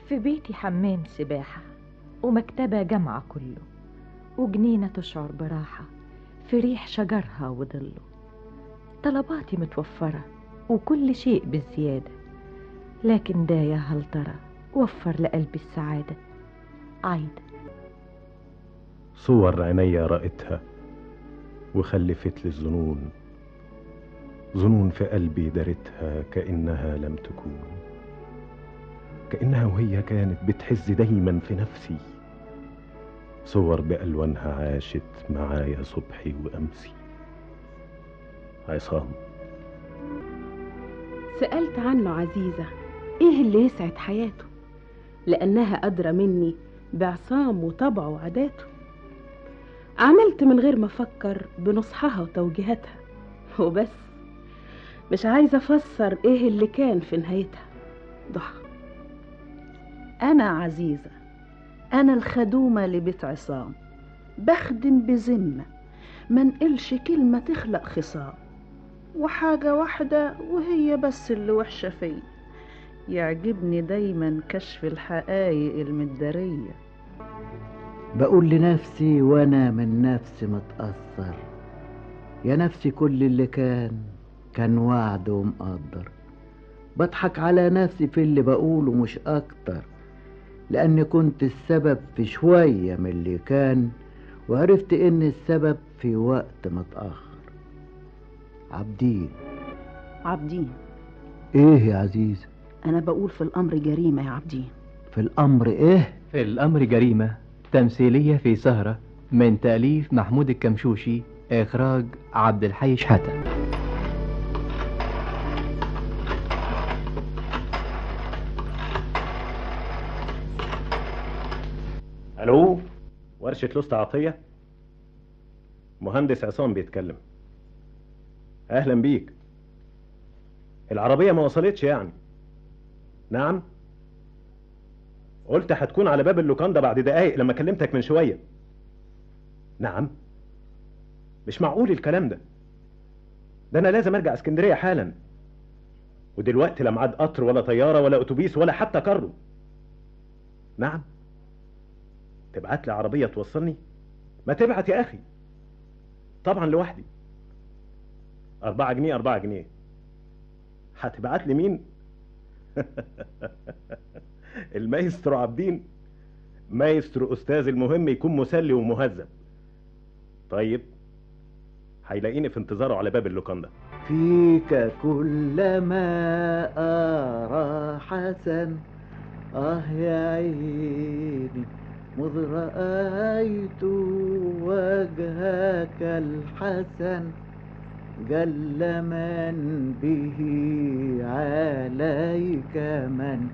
في بيتي حمام سباحة ومكتبة جامعة كله وجنينة تشعر براحة في ريح شجرها وظله طلباتي متوفرة وكل شيء بالزيادة لكن ده يا هل ترى وفر لقلبي السعادة عايدة صور عيني رأتها وخلفت لي الظنون ظنون في قلبي دارتها كأنها لم تكون كأنها وهي كانت بتحز دايما في نفسي صور بألوانها عاشت معايا صبحي وأمسي عصام سألت عنه عزيزة إيه اللي يسعد حياته لأنها أدرى مني بعصام وطبعه وعاداته عملت من غير ما أفكر بنصحها وتوجيهاتها وبس مش عايزة أفسر إيه اللي كان في نهايتها ضحى أنا عزيزة أنا الخدومة لبيت عصام بخدم بذمة منقلش كلمة تخلق خصام وحاجة واحدة وهي بس اللي وحشة فيا يعجبني دايما كشف الحقايق المدارية بقول لنفسي وانا من نفسي متأثر يا نفسي كل اللي كان كان وعد ومقدر بضحك على نفسي في اللي بقوله مش اكتر لاني كنت السبب في شوية من اللي كان وعرفت ان السبب في وقت متأخر عبدين عبدين ايه يا عزيزة أنا بقول في الأمر جريمة يا عبدين في الامر ايه في الأمر جريمة تمثيلية في سهرة من تأليف محمود الكمشوشي إخراج عبد الحي شحاتة الو ورشة لوست عطية مهندس عصام بيتكلم اهلا بيك العربية ما وصلتش يعني نعم قلت هتكون على باب اللوكاندا بعد دقايق لما كلمتك من شوية نعم مش معقول الكلام ده ده انا لازم ارجع اسكندرية حالا ودلوقتي لا معاد قطر ولا طيارة ولا اتوبيس ولا حتى كارو نعم تبعت لي عربية توصلني ما تبعت يا أخي طبعا لوحدي أربعة جنيه أربعة جنيه هتبعت لي مين المايسترو عابدين مايسترو أستاذ المهم يكون مسلي ومهذب طيب هيلاقيني في انتظاره على باب اللوكاندا فيك كلما أرى حسن آه يا عيني مذ رأيت وجهك الحسن جل من به عليك من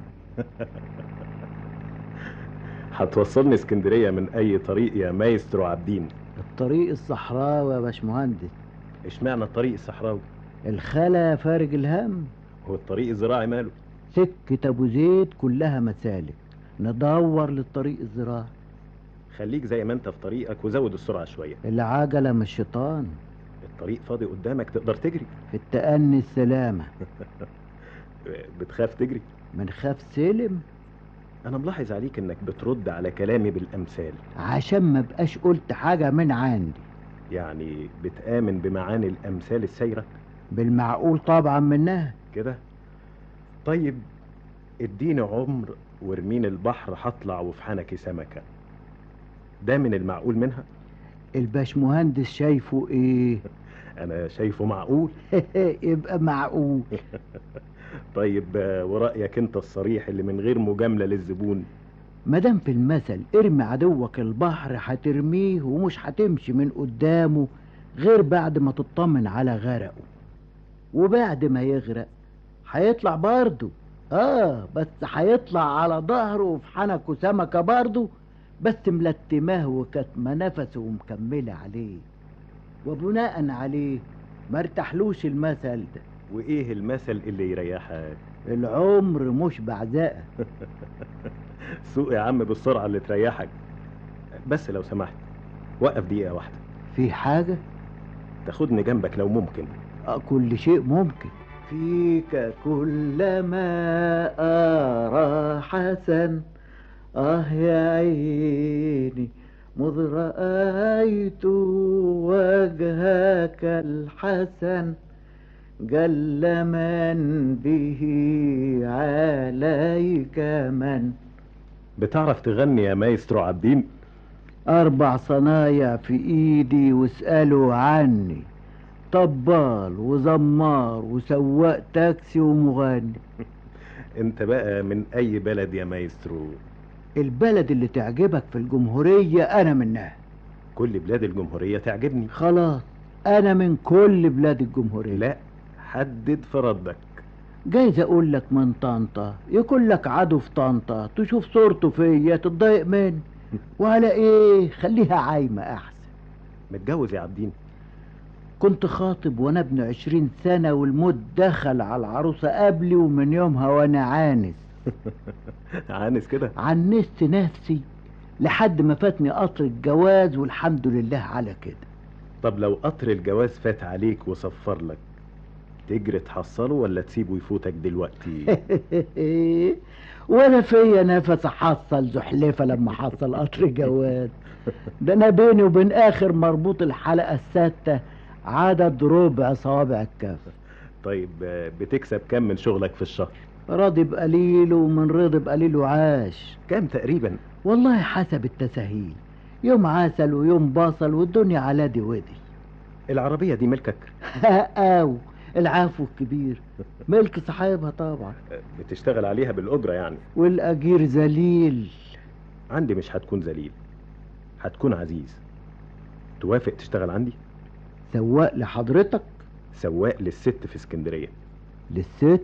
هتوصلني اسكندرية من أي طريق يا مايسترو عابدين الطريق الصحراوي يا باشمهندس اشمعنى الطريق الصحراوي الخلا فارج الهم هو الطريق الزراعي ماله سكة أبو زيد كلها مسالك ندور للطريق الزراعي خليك زي ما انت في طريقك وزود السرعة شوية العجلة مش شيطان الطريق فاضي قدامك تقدر تجري في التأني السلامة بتخاف تجري منخاف سلم انا ملاحظ عليك انك بترد على كلامي بالامثال عشان ما بقاش قلت حاجة من عندي يعني بتآمن بمعاني الامثال السايرة بالمعقول طبعا منها كده طيب اديني عمر وارميني البحر هطلع وفي حنكي سمكة ده من المعقول منها الباشمهندس شايفه ايه انا شايفه معقول يبقى معقول طيب آه، ورأيك انت الصريح اللي من غير مجاملة للزبون مادام في المثل ارمي عدوك البحر هترميه ومش هتمشي من قدامه غير بعد ما تطمن على غرقه وبعد ما يغرق هيطلع برضه اه بس هيطلع على ظهره وفي حنكه سمكة برضه بس ملتماه وكاتمة نفسه ومكملة عليه وبناء عليه ما ارتحلوش المثل ده وايه المثل اللي يريحك العمر مش بعزقة سوق يا عم بالسرعة اللي تريحك بس لو سمحت وقف دقيقة واحدة في حاجة تاخدني جنبك لو ممكن آه، كل شيء ممكن فيك كلما أرى الحسن آه يا عيني مذ رأيت وجهك الحسن جل من به عليك من بتعرف تغني يا مايسترو عابدين أربع صنايع في إيدي واسألوا عني طبال وزمار وسواق تاكسي ومغني انت بقى من اي بلد يا مايسترو البلد اللي تعجبك في الجمهورية أنا منها كل بلاد الجمهورية تعجبني خلاص أنا من كل بلاد الجمهورية لا حدد في ردك جايز أقول لك من طنطا يكون لك عدو في طنطا تشوف صورته فيا تتضايق مني وعلى إيه خليها عايمة أحسن متجوز يا عابدين كنت خاطب وانا ابن عشرين سنة والموت دخل على العروسة قبلي ومن يومها وانا عانس عانس كده عنست نفسي لحد ما فاتني قطر الجواز والحمد لله على كده طب لو قطر الجواز فات عليك وصفر لك تجري تحصله ولا تسيبه يفوتك دلوقتي وانا فيا نفس احصل زحلفة لما حصل قطر جواز ده انا بيني وبين اخر مربوط الحلقة السادسة عدد ربع صوابع الكف طيب آه، بتكسب كام من شغلك في الشهر راضي بقليل ومن رضي بقليل وعاش كام تقريبا والله حسب التساهيل يوم عسل ويوم بصل والدنيا على دي ودي العربية دي ملكك او العفو الكبير ملك صاحبها طبعا آه، بتشتغل عليها بالأجرة يعني والاجير ذليل عندي مش هتكون ذليل هتكون عزيز توافق تشتغل عندي سواق لحضرتك سواق للست في اسكندرية للست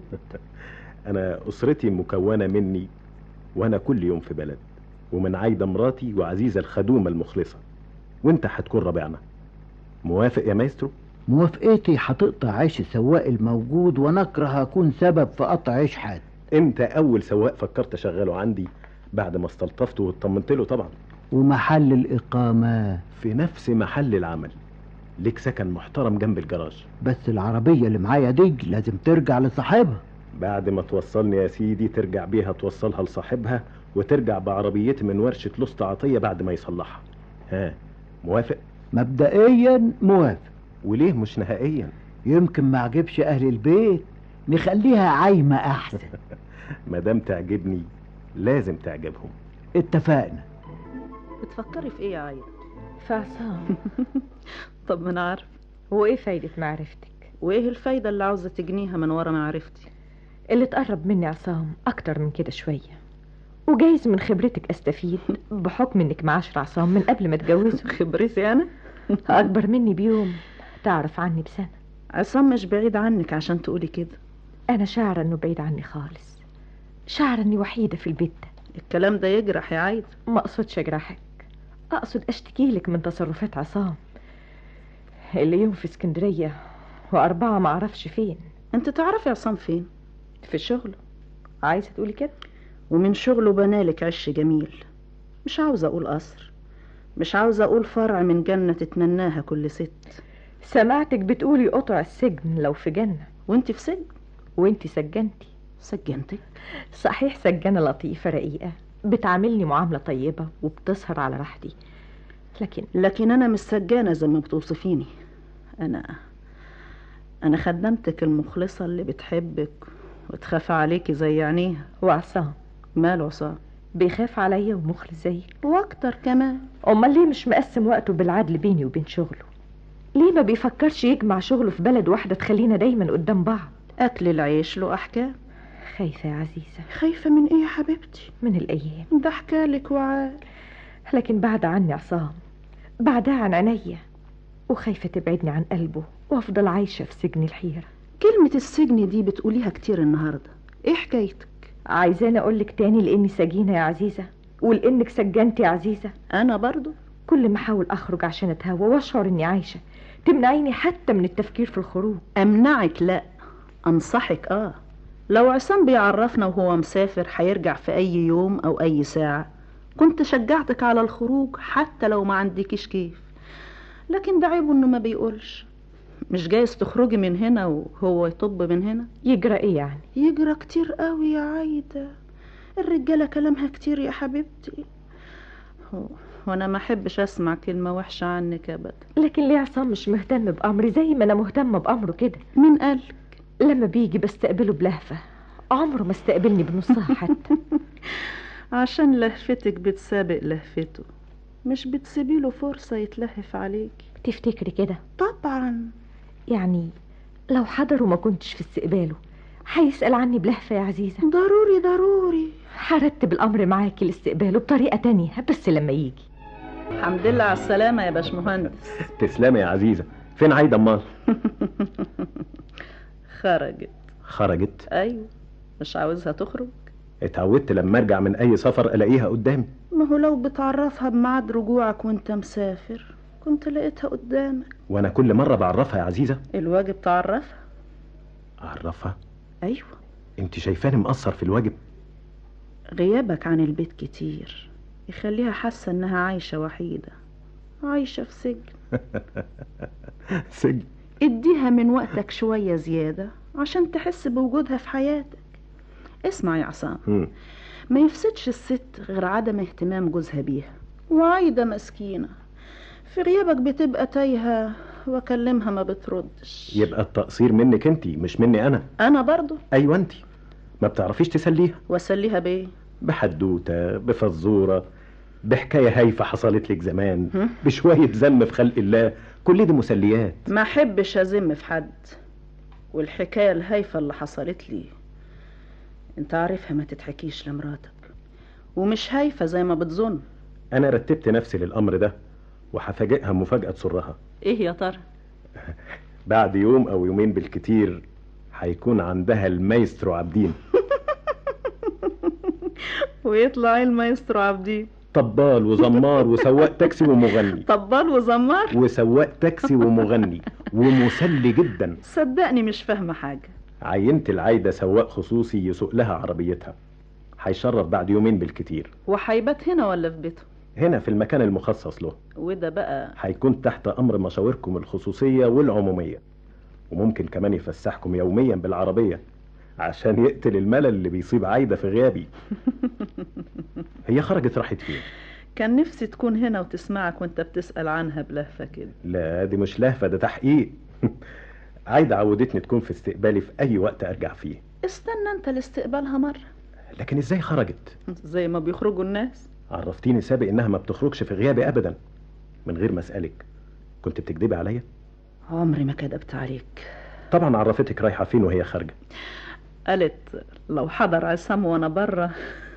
أنا أسرتي مكونة مني وأنا كل يوم في بلد ومن عايدة مراتي وعزيزة الخدومة المخلصة وانت هتكون رابعنا موافق يا مايسترو موافقتي هتقطع عيش السواق الموجود وانا اكره اكون سبب في قطع عيش حد انت اول سواق فكرت اشغله عندي بعد ما استلطفته واطمنت له طبعا ومحل الاقامه في نفس محل العمل ليك سكن محترم جنب الجراج بس العربيه اللي معايا دي لازم ترجع لصاحبها بعد ما توصلني يا سيدي ترجع بيها توصلها لصاحبها وترجع بعربيتي من ورشة لسط عطية بعد ما يصلحها ها موافق مبدئيا موافق وليه مش نهائيا يمكن ما عجبش اهل البيت نخليها عايمه احسن ما دام تعجبني لازم تعجبهم اتفقنا بتفكري في ايه يا عايدة في عصام طب ما انا عارف وايه فايدة معرفتك وايه الفايدة اللي عاوزة تجنيها من ورا معرفتي اللي تقرب مني عصام اكتر من كده شوية وجايز من خبرتك استفيد بحكم انك معاشر عصام من قبل ما تجوزه خبرتي انا اكبر مني بيوم تعرف عني بسنة عصام مش بعيد عنك عشان تقولي كده انا شاعرة انه بعيد عني خالص شاعرة اني وحيدة في البيت ده الكلام ده يجرح يا عايدة ما اقصدش اجرحك اقصد اشتكي لك من تصرفات عصام اللي يوم في اسكندرية واربعة ما اعرفش فين انت تعرفي عصام فين في شغله عايزة تقولي كده ومن شغله بنالك عش جميل مش عاوزة اقول قصر مش عاوزة اقول فرع من جنة تتمناها كل ست سمعتك بتقولي قطع السجن لو في جنة وانت في سجن وانتي سجنتي سجنتك صحيح سجانة لطيفة رقيقة بتعاملني معاملة طيبة وبتسهر على راحتي لكن لكن انا مش سجانة زي ما بتوصفيني انا انا خدمتك المخلصة اللي بتحبك وتخاف عليكي زي عينيها وعصام ماله عصام بيخاف عليا ومخلص زيك واكتر كمان امال ليه مش مقسم وقته بالعدل بيني وبين شغله ليه ما بيفكرش يجمع شغله في بلد واحدة تخلينا دايما قدام بعض اكل العيش له احكام خايفة يا عزيزة خايفة من ايه يا حبيبتي من الأيام ده حكالك وعال لكن بعد عني عصام بعدها عن عينيا وخايفة تبعدني عن قلبه وأفضل عايشة في سجن الحيرة كلمة السجن دي بتقوليها كتير النهاردة ايه حكايتك عايزاني أقولك تاني لأني سجينة يا عزيزة ولأنك سجنتي يا عزيزة انا برضو كل ما أحاول أخرج عشان أتهوى وأشعر إني عايشة تمنعيني حتى من التفكير في الخروج امنعك لا انصحك اه لو عصام بيعرفنا وهو مسافر هيرجع في اي يوم او اي ساعة كنت شجعتك على الخروج حتى لو ما عندكيش كيف لكن ده عيبه انه ما بيقولش مش جايز تخرجي من هنا وهو يطب من هنا يجرى إيه يعني يجرى كتير قوي يا عايدة الرجالة كلامها كتير يا حبيبتي هو- وانا ما احبش اسمع كلمة وحشة عنك ابدا لكن ليه عصام مش مهتم بأمري زي ما أنا مهتمة بأمره كده مين قال لما بيجي بستقبله بلهفة عمره ما استقبلني بنصها حتى عشان لهفتك بتسابق لهفته مش بتسيبيله فرصة يتلهف عليكي تفتكري كده طبعا يعني لو حضر وما كنتش في استقباله هيسأل عني بلهفة يا عزيزة ضروري ضروري هرتب الأمر معاكي لاستقباله بطريقة تانية بس لما يجي الحمد لله على السلامة يا باشمهندس تسلمي يا عزيزة فين عايدة امال خرجت خرجت ايوه مش عاوزها تخرج اتعودت لما ارجع من اي سفر الاقيها قدامي ما هو لو بتعرفها بميعاد رجوعك وانت مسافر كنت لقيتها قدامك وانا كل مرة بعرفها يا عزيزة الواجب تعرفها اعرفها ايوه انت شايفاني مقصر في الواجب غيابك عن البيت كتير يخليها حاسة انها عايشة وحيدة عايشة في سجن سجن اديها من وقتك شوية زيادة عشان تحس بوجودها في حياتك اسمع يا عصام مم. ما يفسدش الست غير عدم اهتمام جوزها بيها وعايدة مسكينة في غيابك بتبقى تايهة واكلمها ما بتردش يبقى التقصير منك انت مش مني انا انا برضو ايوه انت ما بتعرفيش تسليها واسليها بايه بحدوته بفزوره بحكايه هايفه حصلت لك زمان هم؟ بشويه ذم في خلق الله كل دي مسليات ما احبش ازم في حد والحكايه الهايفه اللي حصلت لي انت عارفها ما تتحكيش لمراتك ومش هايفه زي ما بتظن انا رتبت نفسي للامر ده وهفاجئها مفاجاه تسرها ايه يا ترى بعد يوم او يومين بالكتير هيكون عندها المايسترو عابدين ويطلع المايسترو عبدين طبال وزمار وسواق تاكسي ومغني طبال وزمار وسواق تاكسي ومغني ومسلي جدا صدقني مش فاهمه حاجه عينت العايدة سواق خصوصي يسوق لها عربيتها هيشرف بعد يومين بالكتير وهيبات هنا ولا في بيته هنا في المكان المخصص له وده بقى هيكون تحت أمر مشاوركم الخصوصية والعمومية وممكن كمان يفسحكم يوميا بالعربية عشان يقتل الملل اللي بيصيب عايدة في غيابي هي خرجت راحت فين كان نفسي تكون هنا وتسمعك وانت بتسأل عنها بلهفة كده لا دي مش لهفة ده تحقيق عايدة عودتني تكون في استقبالي في أي وقت أرجع فيه استنى انت لاستقبالها مرة لكن إزاي خرجت زي ما بيخرجوا الناس عرفتيني سابق إنها ما بتخرجش في غيابي أبدا من غير ما أسألك كنت بتكدبي عليا عمري ما كدبت عليك طبعا عرفتك رايحة فين وهي خارجة قالت لو حضر عصام وانا بره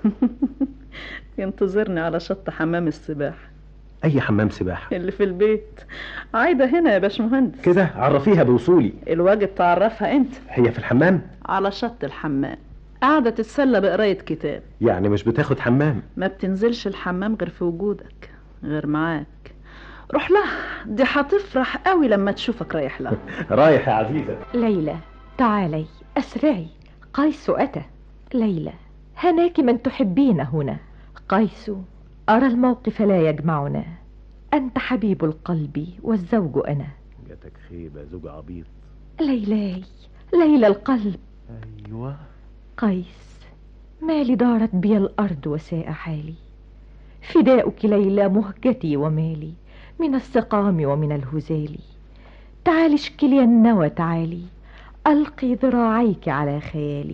ينتظرني على شط حمام السباحة أي حمام سباحة اللي في البيت عايدة هنا يا باشمهندس كده عرفيها بوصولي الواجب تعرفها انت هي في الحمام على شط الحمام قاعدة تتسلى بقراية كتاب يعني مش بتاخد حمام ما بتنزلش الحمام غير في وجودك غير معاك روح لها دي هتفرح قوي لما تشوفك رايح لها رايح يا عزيزة ليلى تعالي أسرعي قيس أتى ليلى هناك من تحبين هنا قيس أرى الموقف لا يجمعنا أنت حبيب القلب والزوج أنا جاتك خيبة زوج عبيط ليلاي ليلى القلب أيوة قيس ما لي دارت بي الأرض وساء حالي فداؤك ليلى مهجتي ومالي من السقام ومن الهزال تعالي اشكلي النوى تعالي ألقي ذراعيك على خيالي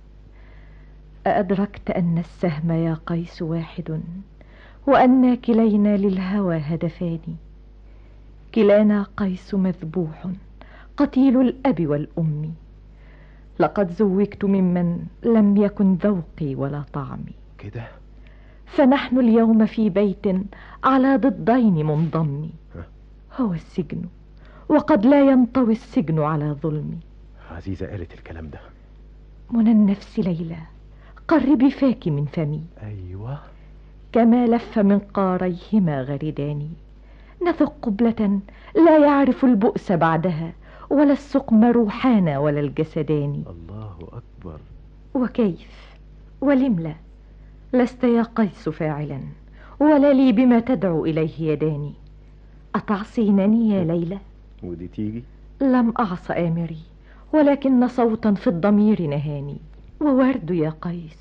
أأدركت أن السهم يا قيس واحد وأنا كلينا للهوى هدفان كلانا قيس مذبوح قتيل الأب والأم لقد زوجت ممن لم يكن ذوقي ولا طعمي كده فنحن اليوم في بيت على ضدين منضم ها. هو السجن وقد لا ينطوي السجن على ظلمي عزيزة قالت الكلام ده منى النفس ليلى قربي فاك من فمي أيوة كما لف من قاريهما غردان نثق قبلة لا يعرف البؤس بعدها ولا السقم روحانا ولا الجسدان الله أكبر وكيف ولم لا لست يا قيس فاعلا ولا لي بما تدعو إليه يداني أتعصينني يا ليلى ودي تيجي لم أعص آمري ولكن صوتا في الضمير نهاني وورد يا قيس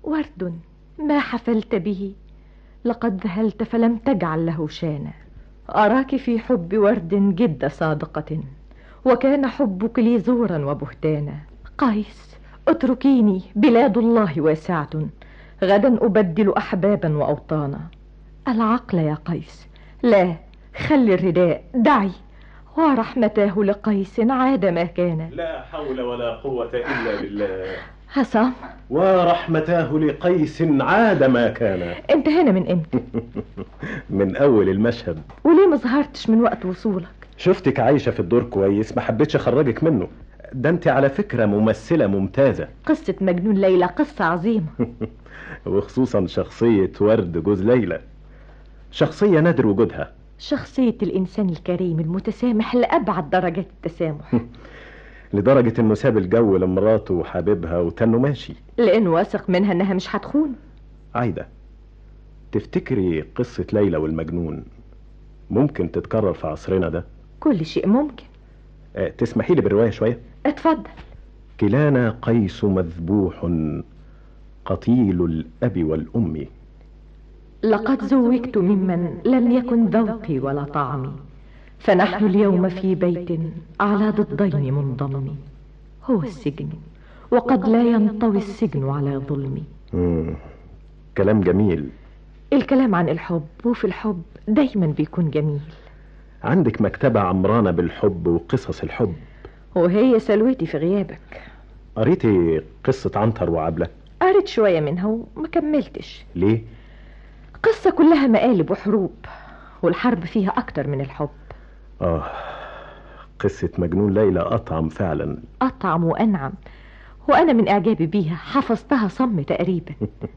ورد ما حفلت به لقد ذهلت فلم تجعل له شانا أراك في حب ورد جد صادقة وكان حبك لي زورا وبهتانا قيس اتركيني بلاد الله واسعة غدا أبدل أحبابا وأوطانا العقل يا قيس لا خلي الرداء دعي ورحمتاه لقيس عاد ما كان لا حول ولا قوة إلا بالله حسام ورحمتاه لقيس عاد ما كان انت هنا من امتى من أول المشهد وليه ما ظهرتش من وقت وصولك شفتك عايشة في الدور كويس ما حبيتش أخرجك منه ده أنت على فكرة ممثلة ممتازة قصة مجنون ليلى قصة عظيمة وخصوصا شخصية ورد جوز ليلى شخصية نادر وجودها شخصية الإنسان الكريم المتسامح لأبعد درجات التسامح لدرجة إنه ساب الجو لمراته وحبيبها وتنه ماشي لأنه واثق منها إنها مش هتخون عايدة تفتكري قصة ليلى والمجنون ممكن تتكرر في عصرنا ده كل شيء ممكن أه تسمحي لي بالرواية شوية اتفضل كلانا قيس مذبوح قتيل الأب والأم لقد زوجت ممن لم يكن ذوقي ولا طعمي فنحن اليوم في بيت على ضدين منضم هو السجن وقد لا ينطوي السجن على ظلمي مم. كلام جميل الكلام عن الحب وفي الحب دايما بيكون جميل عندك مكتبة عمرانة بالحب وقصص الحب وهي سلوتي في غيابك قريتي قصة عنتر وعبلة قريت شوية منها وما كملتش ليه؟ قصة كلها مقالب وحروب والحرب فيها أكتر من الحب آه قصة مجنون ليلى أطعم فعلا أطعم وأنعم وأنا من إعجابي بيها حفظتها صم تقريبا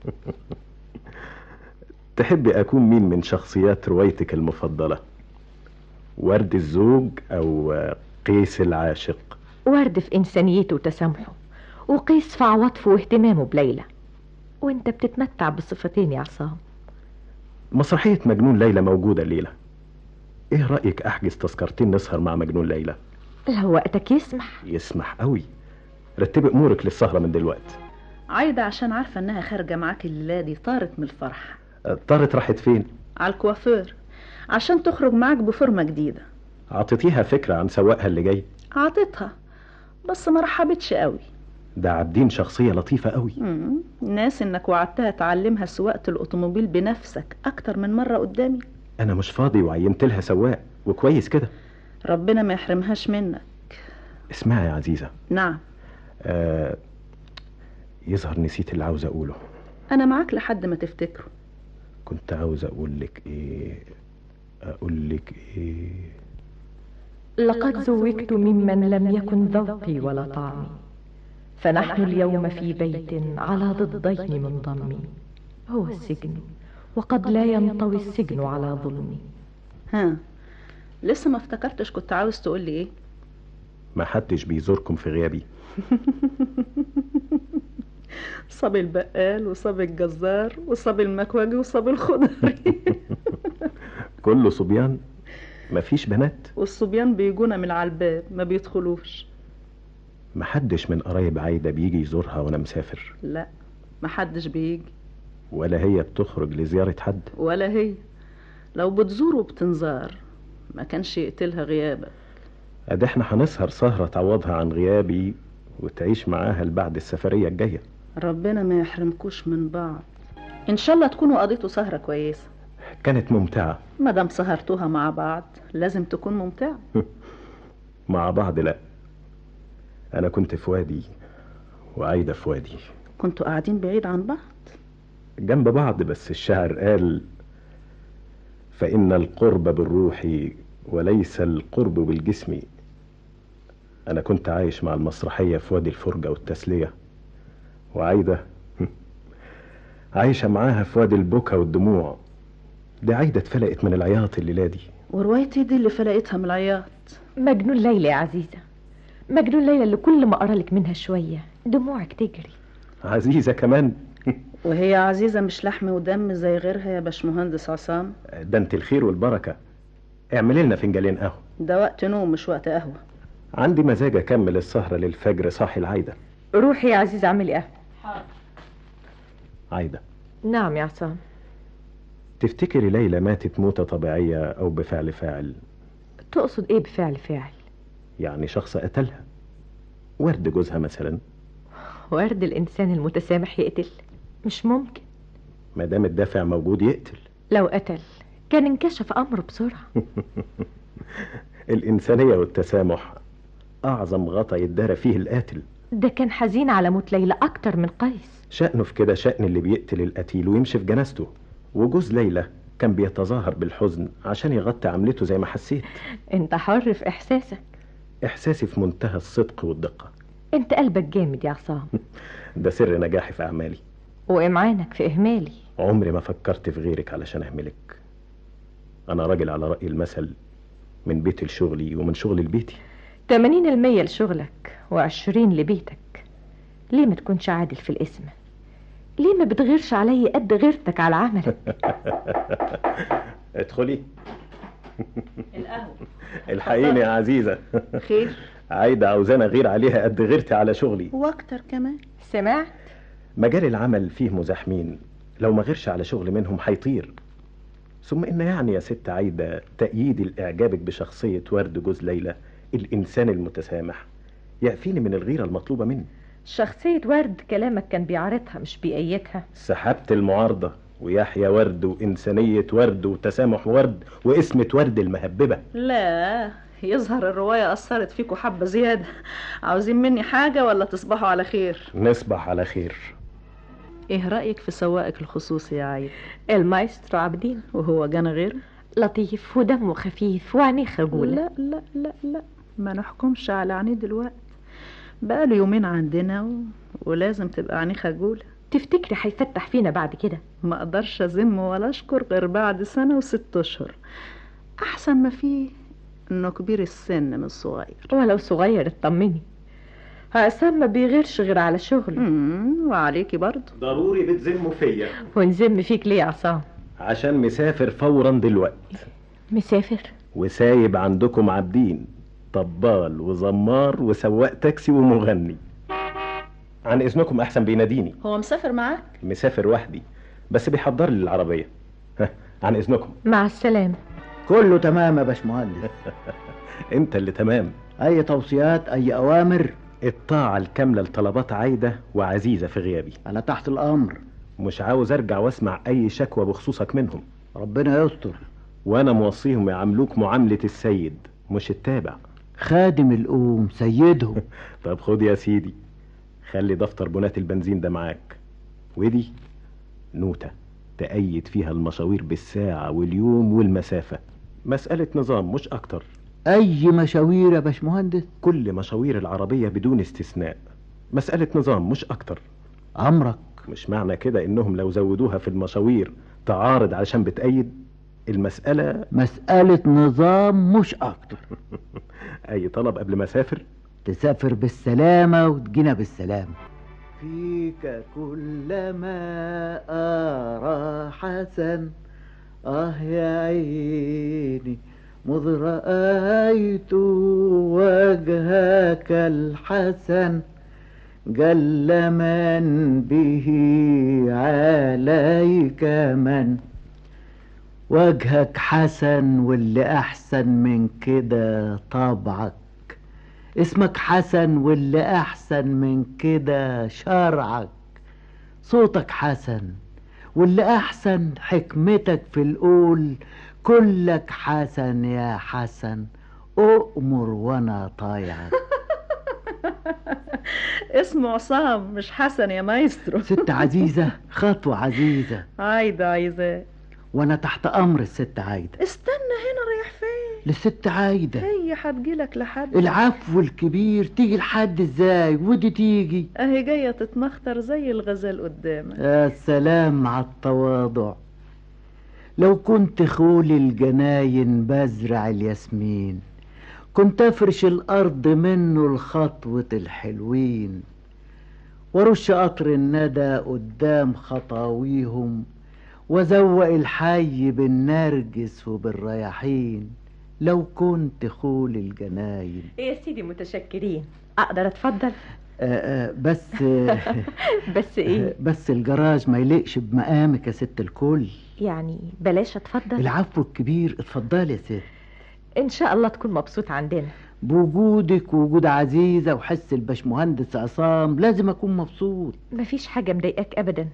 تحبي أكون مين من شخصيات روايتك المفضلة؟ ورد الزوج أو قيس العاشق؟ ورد في إنسانيته وتسامحه وقيس في عواطفه واهتمامه بليلى وانت بتتمتع بالصفتين يا عصام مسرحية مجنون ليلى موجودة الليلة ايه رأيك احجز تذكرتين نسهر مع مجنون ليلى لو وقتك يسمح يسمح قوي رتبي امورك للسهرة من دلوقتي عايدة عشان عارفة انها خارجة معاك الليلة دي طارت من الفرح طارت راحت فين على الكوافير عشان تخرج معاك بفورمة جديدة عطيتيها فكرة عن سواقها اللي جاي عطيتها بس ما رحبتش قوي ده عابدين شخصية لطيفة قوي مم. ناس انك وعدتها تعلمها سواقة الاوتوموبيل بنفسك اكتر من مرة قدامي انا مش فاضي وعينت لها سواق وكويس كده ربنا ما يحرمهاش منك اسمعي يا عزيزة نعم آه يظهر نسيت اللي عاوز اقوله انا معاك لحد ما تفتكره كنت عاوز اقول لك ايه اقول لك ايه لقد زوجت ممن لم يكن ذوقي ولا طعمي فنحن اليوم في بيت على ضدين منضم هو السجن وقد لا ينطوي السجن على ظلمي ها لسه ما افتكرتش كنت عاوز تقول لي ايه ما حدش بيزوركم في غيابي صبي البقال وصبي الجزار وصبي المكواجي وصبي الخضري كله صبيان مفيش بنات والصبيان بيجونا من على الباب ما بيدخلوش محدش من قرايب عايدة بيجي يزورها وانا مسافر لا محدش بيجي ولا هي بتخرج لزيارة حد ولا هي لو بتزور وبتنزار ما كانش يقتلها غيابك ادي احنا هنسهر سهرة تعوضها عن غيابي وتعيش معاها لبعد السفرية الجاية ربنا ما يحرمكوش من بعض ان شاء الله تكونوا قضيتوا سهرة كويسة كانت ممتعة ما دام سهرتوها مع بعض لازم تكون ممتعة مع بعض لا انا كنت في وادي وعايدة في وادي كنتوا قاعدين بعيد عن بعض جنب بعض بس الشاعر قال فإن القرب بالروح وليس القرب بالجسم أنا كنت عايش مع المسرحية في وادي الفرجة والتسلية وعايدة عايشة معاها في وادي البكا والدموع دي عايدة اتفلقت من العياط الليلة دي وروايتي دي اللي فلقتها من العياط مجنون ليلى يا عزيزة مجنون ليلى اللي كل ما أقرأ لك منها شوية دموعك تجري عزيزة كمان وهي عزيزة مش لحم ودم زي غيرها يا باشمهندس عصام ده انت الخير والبركة اعملي لنا فنجانين قهوة ده وقت نوم مش وقت قهوة عندي مزاج اكمل السهرة للفجر صاحي العايدة روحي يا عزيزة اعملي قهوة عايدة نعم يا عصام تفتكري ليلى ماتت موتة طبيعية أو بفعل فاعل تقصد ايه بفعل فاعل يعني شخص قتلها ورد جوزها مثلا ورد الانسان المتسامح يقتل مش ممكن ما دام الدافع موجود يقتل لو قتل كان انكشف امره بسرعه الإنسانية والتسامح أعظم غطا يتدارى فيه القاتل ده كان حزين على موت ليلى اكتر من قيس شأنه في كده شأن اللي بيقتل القتيل ويمشي في جنازته وجوز ليلى كان بيتظاهر بالحزن عشان يغطي عملته زي ما حسيت انت حر في احساسك إحساسي في منتهى الصدق والدقة انت قلبك جامد يا عصام ده سر نجاحي في أعمالي وامعانك في اهمالي عمري ما فكرت في غيرك علشان أهملك أنا راجل على رأي المثل من بيتي لشغلي ومن شغلي لبيتي 80% لشغلك و20 لبيتك ليه ما تكونش عادل في الاسم ليه ما بتغيرش علي قد غيرتك على عملك ادخلي القهوة الحقيني يا عزيزة خير عايدة عاوزانا غير عليها قد غيرتي على شغلي واكتر كمان سمعت مجال العمل فيه مزاحمين لو ما غيرش على شغل منهم هيطير ثم ان يعني يا ست عايدة تأييدي لإعجابك بشخصية ورد جوز ليلى الإنسان المتسامح يأفيني من الغيرة المطلوبة مني شخصية ورد كلامك كان بيعارضها مش بيأيدها سحبت المعارضة ويحيى ورد وإنسانية ورد وتسامح ورد واسمة ورد المهببة لا يظهر الرواية أثرت فيكوا حبة زيادة عاوزين مني حاجة ولا تصبحوا على خير نصبح على خير ايه رأيك في سواقك الخصوصي يا عيد المايسترو عابدين وهو جانا غيره لطيف ودمه خفيف وعينيه خجولة لا لا لا لا ما نحكمش على عينيه دلوقتي بقاله يومين عندنا و... ولازم تبقى عينيه خجولة تفتكري هيفتح فينا بعد كده ما اقدرش اذم ولا اشكر غير بعد سنة وست اشهر احسن ما فيه انه كبير السن من الصغير ولو صغير اطمني عصام ما بيغيرش غير على شغله امم وعليكي برضه ضروري بتذموا فيا ونزم فيك ليه يا عصام عشان مسافر فورا دلوقتي مسافر وسايب عندكم عابدين طبال وزمار وسواق تاكسي ومغني عن اذنكم احسن بيناديني هو مسافر معاك مسافر وحدي بس بيحضر لي العربيه ها، عن اذنكم مع السلامة كله تمام يا باشمهندس انت اللي تمام اي توصيات اي اوامر الطاعه الكامله لطلبات عايده وعزيزه في غيابي انا تحت الامر مش عاوز ارجع واسمع اي شكوى بخصوصك منهم ربنا يستر وانا موصيهم يعاملوك معامله السيد مش التابع خادم الأم سيدهم طب خد يا سيدي خلي دفتر بنات البنزين ده معاك ودي نوتة تأيد فيها المشاوير بالساعة واليوم والمسافة مسألة نظام مش أكتر أي مشاوير يا باشمهندس كل مشاوير العربية بدون استثناء مسألة نظام مش أكتر أمرك مش معنى كده إنهم لو زودوها في المشاوير تعارض علشان بتأيد المسألة مسألة نظام مش أكتر أي طلب قبل ما أسافر تسافر بالسلامة وتجينا بالسلامة فيك كلما أرى حسن آه يا عيني مذ رأيت وجهك الحسن جل من به عليك من وجهك حسن واللي أحسن من كده طبعك اسمك حسن واللي أحسن من كده شرعك صوتك حسن واللي أحسن حكمتك في القول كلك حسن يا حسن أؤمر وأنا طايعك اسمه عصام مش حسن يا مايسترو ست عزيزة خطوة عزيزة عايدة عايزاه وأنا تحت أمر الست عايدة استنى هنا رايح فين للست عايدة هي هتجيلك لحد العفو الكبير تيجي لحد ازاي ودي تيجي اهي جاية تتمخطر زي الغزال قدامك يا سلام على التواضع لو كنت خول الجناين بزرع الياسمين كنت افرش الارض منه لخطوة الحلوين ورش قطر الندى قدام خطاويهم وزوق الحي بالنرجس وبالرياحين لو كنت خول الجناين يا سيدي متشكرين اقدر اتفضل آه، آه، بس آه، بس ايه بس الجراج ما يليقش بمقامك يا ست الكل يعني بلاش اتفضل العفو الكبير اتفضلي يا ست ان شاء الله تكون مبسوط عندنا بوجودك ووجود عزيزة وحس الباشمهندس عصام لازم أكون مبسوط مفيش حاجة مضايقاك ابدا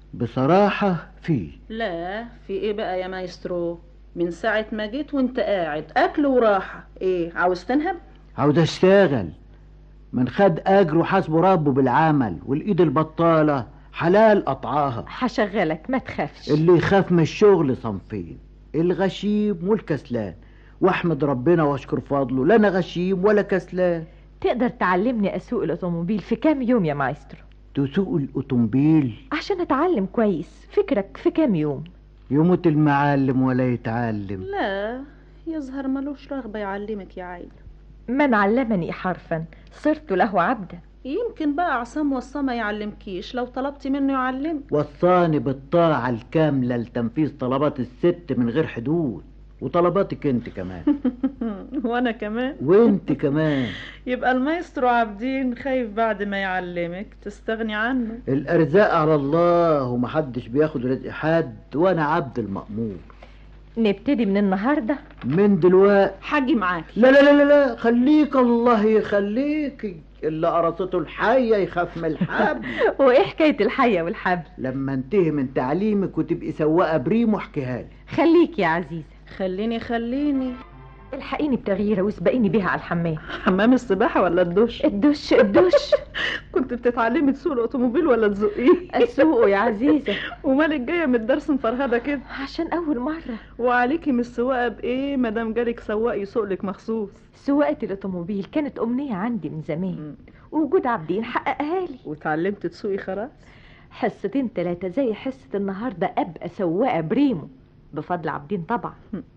بصراحة في لا في ايه بقى يا مايسترو من ساعة ما جيت وانت قاعد اكل وراحة ايه عاوز تنهب عاوز أشتغل من خد أجر وحاسبه ربه بالعمل والإيد البطالة حلال قطعاها هشغلك ما تخافش اللي يخاف من الشغل صنفين الغشيم والكسلان واحمد ربنا واشكر فضله لا انا غشيم ولا كسلان تقدر تعلمني اسوق الاوتوموبيل في كام يوم يا مايسترو تسوق الاوتومبيل عشان اتعلم كويس فكرك في كام يوم يموت المعلم ولا يتعلم لا يظهر ملوش رغبة يعلمك يا عيل من علمني حرفا صرت له عبدا يمكن بقى عصام وصاه ما يعلمكيش لو طلبتي منه يعلمك وصاني بالطاعة الكاملة لتنفيذ طلبات الست من غير حدود وطلباتك انت كمان وانا كمان وانت كمان يبقى المايسترو عابدين خايف بعد ما يعلمك تستغني عنه الارزاق على الله ومحدش بياخد رزق حد وانا عبد المأمور نبتدي من النهارده من دلوقتي حاجي معاكي لا لا لا لا, لا خليك الله يخليك اللي قرصته الحية يخاف من الحبل وايه حكايه الحيه والحبل لما انتهي من تعليمك وتبقي سواقة بريمو احكيها لي خليك يا عزيزه خليني خليني الحقيني بتغييره واسبقيني بيها على الحمام حمام السباحة ولا الدش الدش الدش كنت بتتعلمي تسوق الاوتوموبيل ولا تزقيه اسوقه يا عزيزه ومالك جايه من الدرس مفرهده كده عشان اول مره وعليكي من السواقه بايه مادام جالك سواق يسوق لك مخصوص سواقه الاوتوموبيل كانت امنيه عندي من زمان ووجود عابدين حققها لي وتعلمت تسوقي خلاص حصتين تلاتة زي حصة النهاردة أبقى سواقة بريمو بفضل عابدين طبعا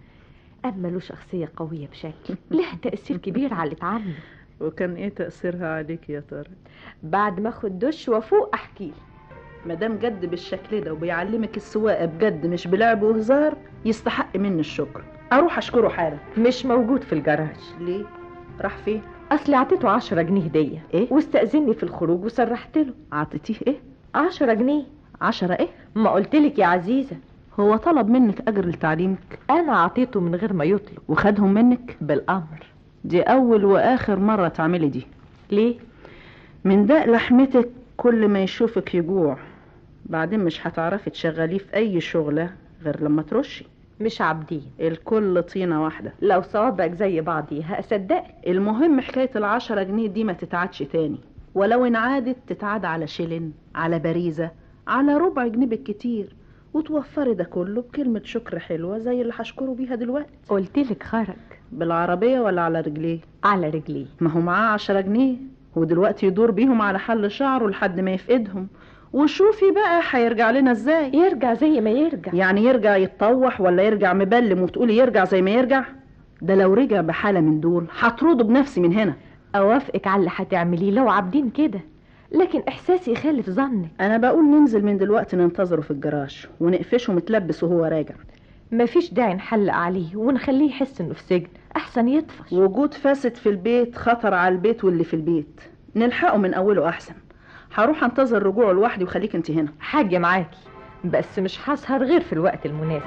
أما له شخصية قوية بشكل لها تأثير كبير على اللي اتعامله وكان ايه تاثيرها عليك يا ترى بعد ما اخد دش وافوق احكي مادام جد بالشكل ده وبيعلمك السواقه بجد مش بلعب وهزار يستحق مني الشكر اروح اشكره حالا مش موجود في الجراج ليه راح فين اصلي اعطيته عشرة جنيه هدية إيه؟ واستأذني في الخروج وسرحت له عطيتيه ايه عشرة جنيه عشرة ايه ما قلتلك يا عزيزة هو طلب منك اجر لتعليمك انا اعطيته من غير ما يطلب وخدهم منك بالامر دي اول واخر مره تعملي دي ليه من داء لحمتك كل ما يشوفك يجوع بعدين مش هتعرفي تشغليه في اي شغله غير لما ترشي مش عابدين الكل طينه واحده لو صوابعك زي بعضيها اصدقك المهم حكايه العشرة جنيه دي ما تتعادش تاني ولو انعادت تتعاد على شيلن على باريزه على ربع جنيه بالكتير وتوفري ده كله بكلمة شكر حلوة زي اللي هشكره بيها دلوقتي قلتلك خرج بالعربية ولا على رجليه على رجليه ما هو معاه عشرة جنيه ودلوقتي يدور بيهم على حل شعره لحد ما يفقدهم وشوفي بقى هيرجع لنا ازاي يرجع زي ما يرجع يعني يرجع يتطوح ولا يرجع مبلم وتقولي يرجع زي ما يرجع ده لو رجع بحالة من دول هطرده بنفسي من هنا اوافقك على اللي هتعمليه لو عابدين كده لكن احساسي يخالف ظنك انا بقول ننزل من دلوقتي ننتظره في الجراج ونقفشه متلبس وهو راجع مفيش داعي نحلق عليه ونخليه يحس انه في سجن احسن يطفش وجود فاسد في البيت خطر على البيت واللي في البيت نلحقه من اوله احسن هروح انتظر رجوعه لوحدي وخليك انت هنا حاجة معاكي بس مش هسهر غير في الوقت المناسب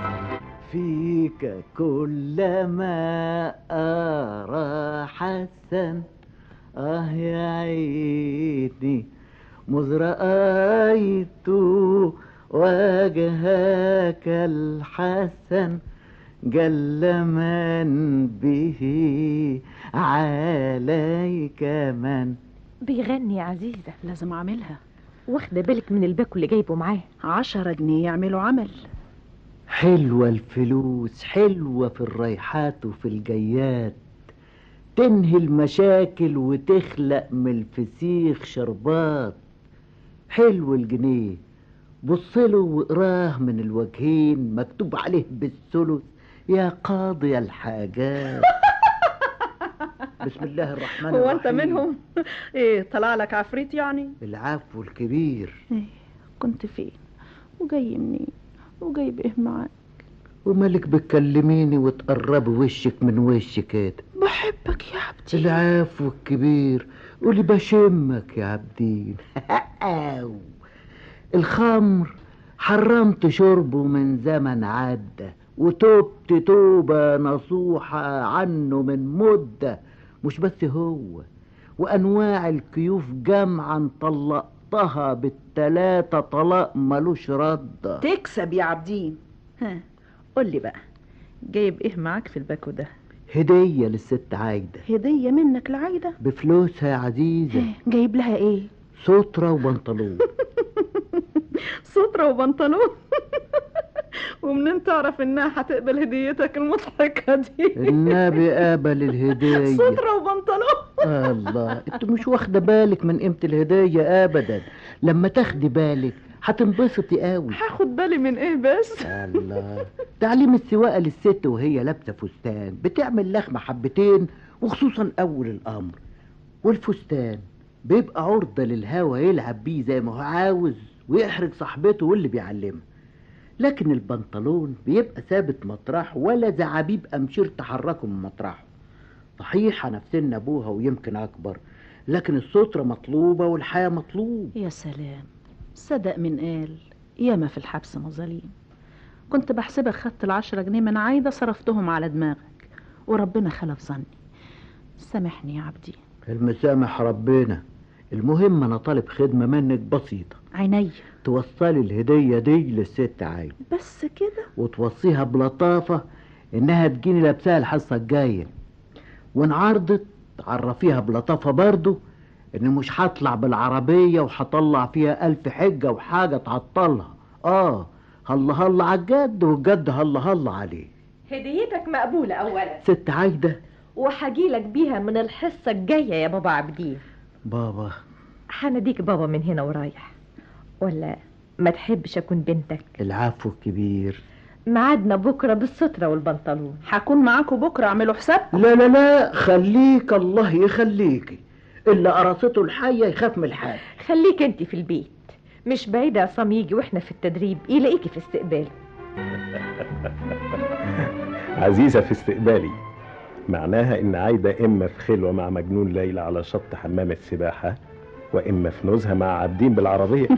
فيك كلما أرى حسن آه يا عيني مذ رأيت وجهك الحسن جل من به عليك من بيغني يا عزيزة لازم اعملها واخدة بالك من الباكو اللي جايبه معاه عشرة جنيه يعملوا عمل حلوة الفلوس حلوة في الرايحات وفي الجيات تنهي المشاكل وتخلق من الفسيخ شربات حلو الجنيه بصله واقراه من الوجهين مكتوب عليه بالثلث يا قاضي الحاجات بسم الله الرحمن هو الرحيم انت منهم ايه طلع لك عفريت يعني العفو الكبير ايه كنت فين وجاي منين وجايب ايه معاك ومالك بتكلميني وتقربي وشك من وشي كده بحبك يا عبدي العفو الكبير قولي بشمك يا عبدين أو. الخمر حرمت شربه من زمن عدى وتبت توبة نصوحة عنه من مدة مش بس هو وأنواع الكيوف جمعا طلقتها بالتلاتة طلاق ملوش ردة تكسب يا عبدين ها قول لي بقى جايب ايه معاك في الباكو ده هدية للست عايدة هدية منك لعايدة بفلوسها يا عزيزة جايب لها ايه سترة وبنطلون سترة وبنطلون ومنين تعرف انها هتقبل هديتك المضحكة دي النبي قابل الهدية سترة وبنطلون الله انت مش واخدة بالك من قيمة الهدية ابدا لما تاخدي بالك هتنبسطي قوي هاخد بالي من ايه بس الله تعليم السواقة للست وهي لابسة فستان بتعمل لخمة حبتين وخصوصا أول الأمر والفستان بيبقى عرضة للهوا يلعب بيه زي ما هو عاوز ويحرج صاحبته واللي بيعلمها لكن البنطلون بيبقى ثابت مطرحه ولا زعابيب أمشير تحركه من مطرحه صحيح أنا في سن أبوها ويمكن أكبر لكن السترة مطلوبة والحياة مطلوب يا سلام صدق من قال ياما في الحبس مظاليم كنت بحسبك خدت العشرة جنيه من عايدة صرفتهم على دماغك وربنا خلف ظني سامحني يا عبدي المسامح ربنا المهم أنا طالب خدمة منك بسيطة عيني توصلي الهدية دي للست عايدة بس كده وتوصيها بلطافة إنها تجيني لابسها الحصة الجاية وإن عرضت عرفيها بلطافة برضو إن مش هطلع بالعربية وهطلع فيها ألف حجة وحاجة تعطلها آه هلا هلا على الجد والجد هلا هلا عليه هديتك مقبولة أولا ست عايدة وحجيلك بيها من الحصة الجاية يا بابا عبدين بابا هنديك بابا من هنا ورايح ولا ما تحبش أكون بنتك العفو الكبير ميعادنا بكرة بالسترة والبنطلون هكون معاكم بكرة اعملوا حساب لا لا لا خليك الله يخليكي اللي قرصته الحية يخاف من الحاجة خليك انت في البيت مش بعيد عصام يجي واحنا في التدريب يلاقيكي في استقبال عزيزة في استقبالي معناها إن عايدة إما في خلوة مع مجنون ليلى على شط حمام السباحة وإما في نزهة مع عابدين بالعربية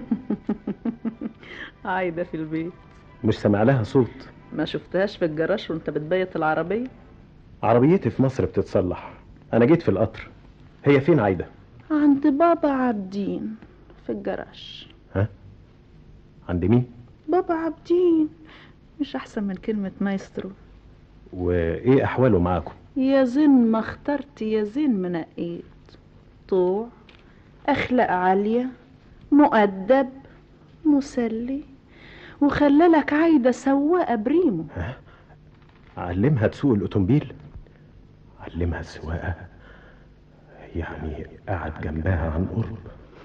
عايدة في البيت مش سامع لها صوت ما شفتهاش في الجراج وانت بتبيت العربية عربيتي في مصر بتتصلح أنا جيت في القطر هي فين عايدة؟ عند بابا عبدين في الجراج عند مين؟ بابا عبدين مش احسن من كلمة مايسترو وإيه أحواله معاكم؟ يا زين ما اخترت يا زين منقيت طوع اخلاق عالية مؤدب مسلي وخلالك عايدة سواقة بريمو علمها تسوق الأوتومبيل علمها السواقة يعني قعد جنبها عن قرب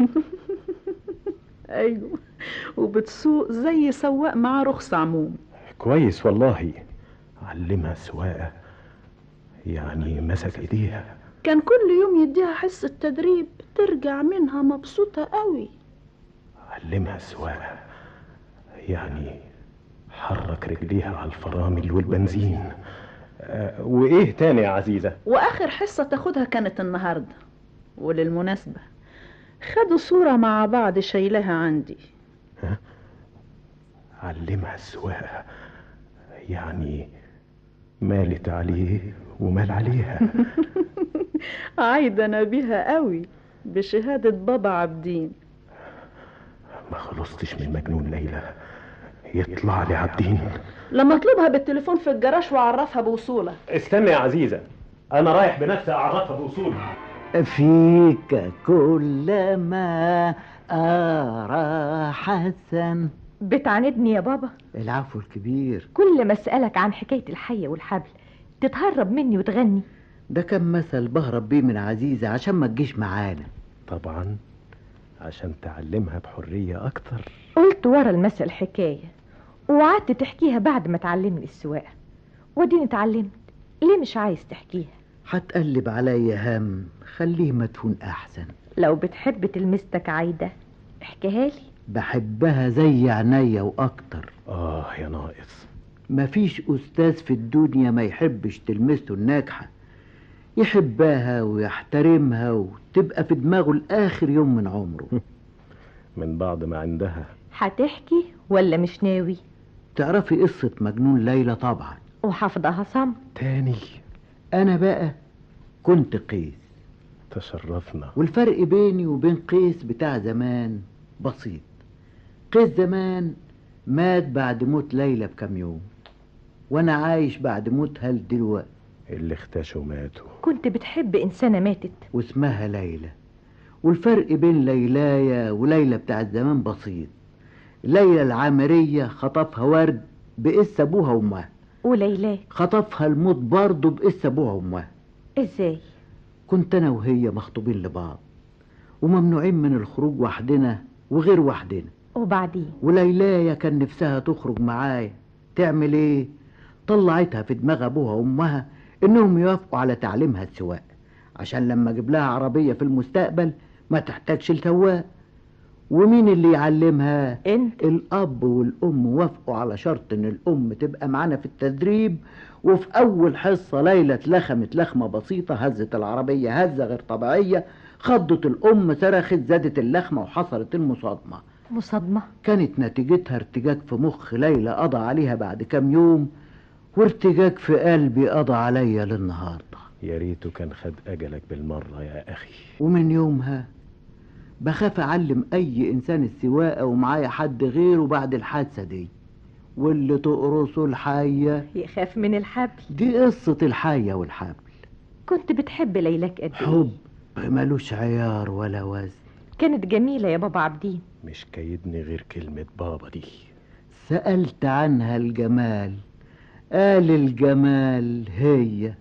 ايوه وبتسوق زي سواق معاه رخصة عموم كويس والله علمها السواقة يعني مسك ايديها كان كل يوم يديها حصة تدريب ترجع منها مبسوطة قوي علمها السواقة يعني حرك رجليها على الفرامل والبنزين أه وايه تاني يا عزيزة واخر حصة تاخدها كانت النهاردة وللمناسبة خدوا صورة مع بعض شايلها عندي علمها السواقة يعني مالت عليه ومال عليها عايدة نبيها قوي بشهادة بابا عبدين ما خلصتش من مجنون ليلى يطلع لي عبدين لما اطلبها بالتليفون في الجراج واعرفها بوصولك استنى يا عزيزة انا رايح بنفسي اعرفها بوصولي فيك كلما أرى حسن بتعاندني يا بابا العفو الكبير كل ما اسألك عن حكاية الحية والحبل تتهرب مني وتغني ده كان مثل بهرب بيه من عزيزة عشان ما تجيش معانا طبعا عشان تعلمها بحرية اكتر قلت ورا المثل حكاية وقعدت تحكيها بعد ما تعلمني السواقة وديني اتعلمت ليه مش عايز تحكيها هتقلب عليا هم خليه مدفون أحسن لو بتحب تلمستك عايدة احكيها لي بحبها زي عينيا وأكتر اه يا ناقص مفيش أستاذ في الدنيا ما يحبش تلمسته الناجحة يحبها ويحترمها وتبقى في دماغه لآخر يوم من عمره من بعض ما عندها هتحكي ولا مش ناوي تعرفي قصة مجنون ليلى طبعا وحافظها صم تاني أنا بقى كنت قيس تشرفنا والفرق بيني وبين قيس بتاع زمان بسيط قيس زمان مات بعد موت ليلى بكام يوم وانا عايش بعد موتها دلوقتي اللي اختشوا ماتوا كنت بتحب إنسانة ماتت واسمها ليلى والفرق بين ليلايا وليلى بتاع زمان بسيط ليلى العامرية خطفها ورد بقس ابوها وامها وليلى خطفها الموت برضه بقس ابوها وامها إزاي كنت انا وهي مخطوبين لبعض وممنوعين من الخروج وحدنا وغير وحدنا وبعدين وليلايا كان نفسها تخرج معايا تعمل ايه طلعتها في دماغ ابوها وامها انهم يوافقوا على تعليمها السواقه عشان لما اجيب لها عربيه في المستقبل ما تحتاجش السواق ومين اللي يعلمها انت الاب والام وافقوا على شرط ان الام تبقى معانا في التدريب وفي اول حصه ليلى اتلخمت لخمه بسيطه هزت العربيه هزه غير طبيعيه خضت الام صرخت زادت اللخمه وحصلت المصادمه مصادمة كانت نتيجتها ارتجاج في مخ ليلى قضى عليها بعد كام يوم وارتجاج في قلبي قضى عليا للنهارده يا ريته كان خد أجلك بالمرة يا أخي ومن يومها بخاف اعلم اي انسان السواقه ومعايا حد غيره بعد الحادثه دي واللي تقرصه الحيه يخاف من الحبل دي قصه الحيه والحبل كنت بتحب ليلاك قد إيه؟ حب ملوش عيار ولا وزن كانت جميلة يا بابا عبدين مش كايدني غير كلمة بابا دي سألت عنها الجمال قال الجمال هي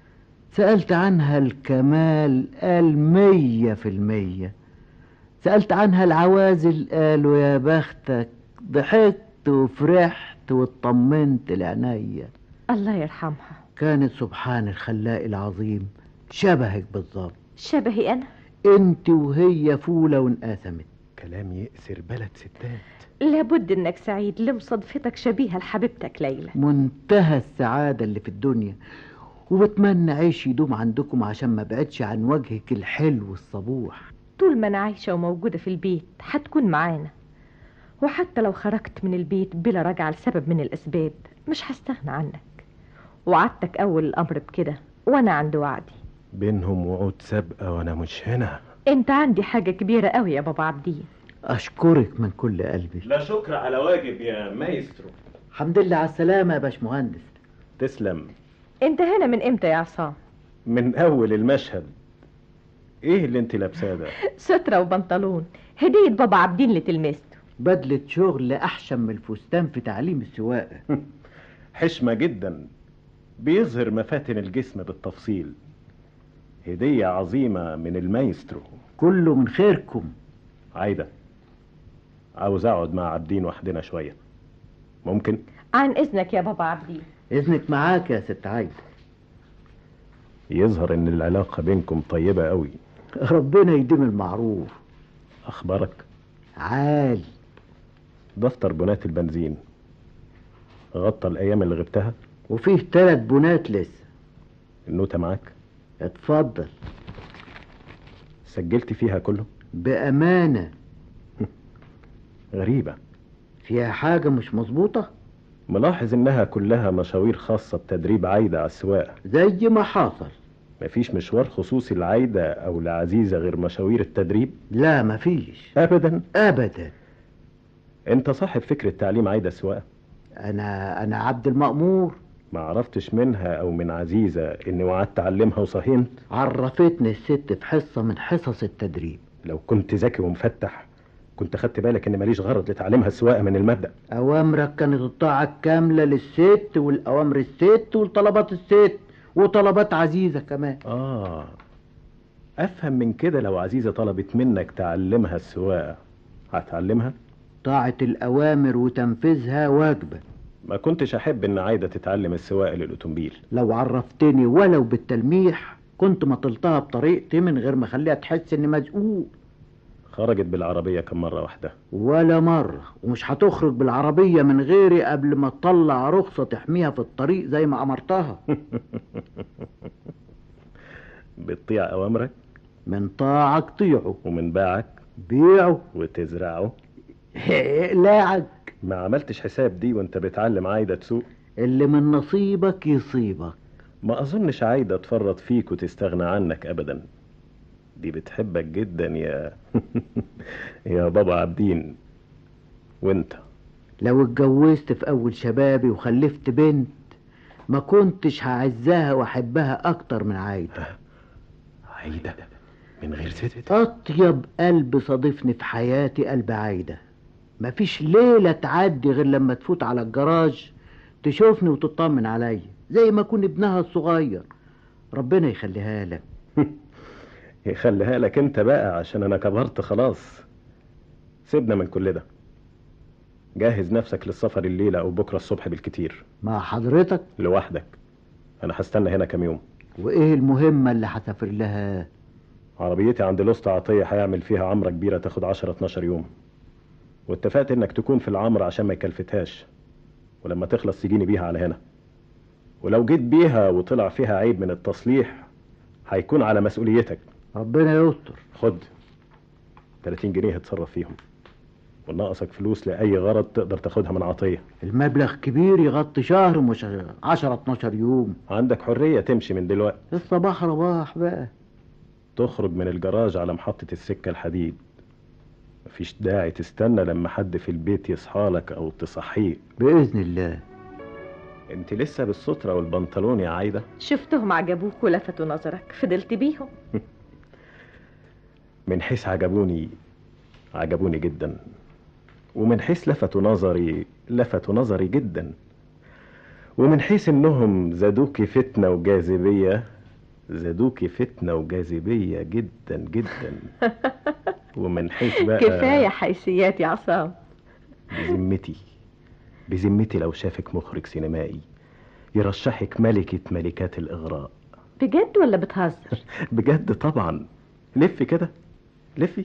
سألت عنها الكمال قال مية في المية سألت عنها العوازل قالوا يا بختك ضحكت وفرحت واطمنت لعينيا الله يرحمها كانت سبحان الخلاق العظيم شبهك بالظبط شبهي أنا انت وهي فولة وانقسمت كلام يأسر بلد ستات لابد إنك سعيد لمصادفتك شبيهة لحبيبتك ليلى منتهى السعادة اللي في الدنيا وبتمنى عيش يدوم عندكم عشان ما بعدش عن وجهك الحلو الصبوح طول ما أنا عايشة وموجودة في البيت هتكون معانا وحتى لو خرجت من البيت بلا رجعة لسبب من الأسباب مش هستغنى عنك وعدتك أول الأمر بكده وأنا عند وعدي بينهم وعود سابقة وأنا مش هنا أنت عندي حاجة كبيرة قوي يا بابا عبدين أشكرك من كل قلبي لا شكر على واجب يا مايسترو الحمد لله على السلامة يا باشمهندس تسلم أنت هنا من إمتى يا عصام من أول المشهد إيه اللي أنت لابساه ده؟ سترة وبنطلون هدية بابا عبدين لتلميذته بدلة شغل أحشم من الفستان في تعليم السواقة حشمة جدا بيظهر مفاتن الجسم بالتفصيل هدية عظيمة من المايسترو كله من خيركم عايدة عاوز أقعد مع عابدين وحدنا شوية ممكن؟ عن إذنك يا بابا عبدين إذنك معاك يا ست عايدة يظهر إن العلاقة بينكم طيبة قوي ربنا يديم المعروف أخبارك؟ عال دفتر بنات البنزين غطى الأيام اللي غبتها وفيه تلات بنات لسه النوتة معاك اتفضل سجلت فيها كله بأمانة غريبة فيها حاجة مش مظبوطة ملاحظ إنها كلها مشاوير خاصة بتدريب عايدة على السواقة زي ما حصل مفيش مشوار خصوصي لعايدة أو لعزيزة غير مشاوير التدريب لا مفيش أبدا أبدا أنت صاحب فكرة تعليم عايدة السواقة أنا أنا عبد المأمور ما عرفتش منها أو من عزيزة إني وعدت أعلمها وصهنت عرفتني الست في حصة من حصص التدريب لو كنت ذكي ومفتح كنت خدت بالك إن ماليش غرض لتعليمها السواقة من المبدأ أوامرك كانت الطاعة الكاملة للست والأوامر الست والطلبات الست وطلبات عزيزة كمان آه أفهم من كده لو عزيزة طلبت منك تعلمها السواقة هتعلمها؟ طاعة الأوامر وتنفيذها واجبة ما كنتش أحب إن عايدة تتعلم السواقة للأوتومبيل لو عرفتني ولو بالتلميح كنت ما طلتها بطريقتي من غير ما اخليها تحس اني مزقوق خرجت بالعربية كم مرة واحدة ولا مرة ومش هتخرج بالعربية من غيري قبل ما تطلع رخصة تحميها في الطريق زي ما أمرتها بتطيع اوامرك من طاعك طيعه ومن باعك بيعه وتزرعه لاعك ما عملتش حساب دي وانت بتعلم عايدة تسوق اللي من نصيبك يصيبك ما اظنش عايدة تفرط فيك وتستغنى عنك ابدا دي بتحبك جدا يا يا بابا عابدين وانت لو اتجوزت في اول شبابي وخلفت بنت ما كنتش هعزها واحبها اكتر من عايدة عايدة من غير ست اطيب قلب صادفني في حياتي قلب عايدة مفيش ليلة تعدي غير لما تفوت على الجراج تشوفني وتطمن عليا زي ما اكون ابنها الصغير ربنا يخليها لك يخليها لك انت بقى عشان انا كبرت خلاص سيبنا من كل ده جهز نفسك للسفر الليلة او بكرة الصبح بالكتير مع حضرتك لوحدك انا هستنى هنا كام يوم وايه المهمة اللي هسافر لها عربيتي عند الاسطى عطية هيعمل فيها عمرة كبيرة تاخد 10 12 يوم واتفقت انك تكون في العمرة عشان ما يكلفتهاش ولما تخلص تجيني بيها على هنا ولو جيت بيها وطلع فيها عيب من التصليح هيكون على مسؤوليتك ربنا يستر خد 30 جنيه اتصرف فيهم وناقصك فلوس لأي غرض تقدر تاخدها من عطية المبلغ كبير يغطي شهر مش عشرة اتناشر يوم عندك حرية تمشي من دلوقتي الصباح رباح بقى تخرج من الجراج على محطة السكة الحديد مفيش داعي تستنى لما حد في البيت يصحالك أو تصحيه بإذن الله انت لسه بالسترة والبنطلون يا عايدة شفتهم عجبوك ولفتوا نظرك فضلت بيهم من حيث عجبوني عجبوني جدا ومن حيث لفتوا نظري لفتوا نظري جدا ومن حيث انهم زادوكي فتنة وجاذبية زادوكي فتنة وجاذبية جدا جدا ومن حيث بقى كفاية حيثيات يا عصام بذمتي بذمتي لو شافك مخرج سينمائي يرشحك ملكة ملكات الإغراء بجد ولا بتهزر بجد طبعا لفي كده لفي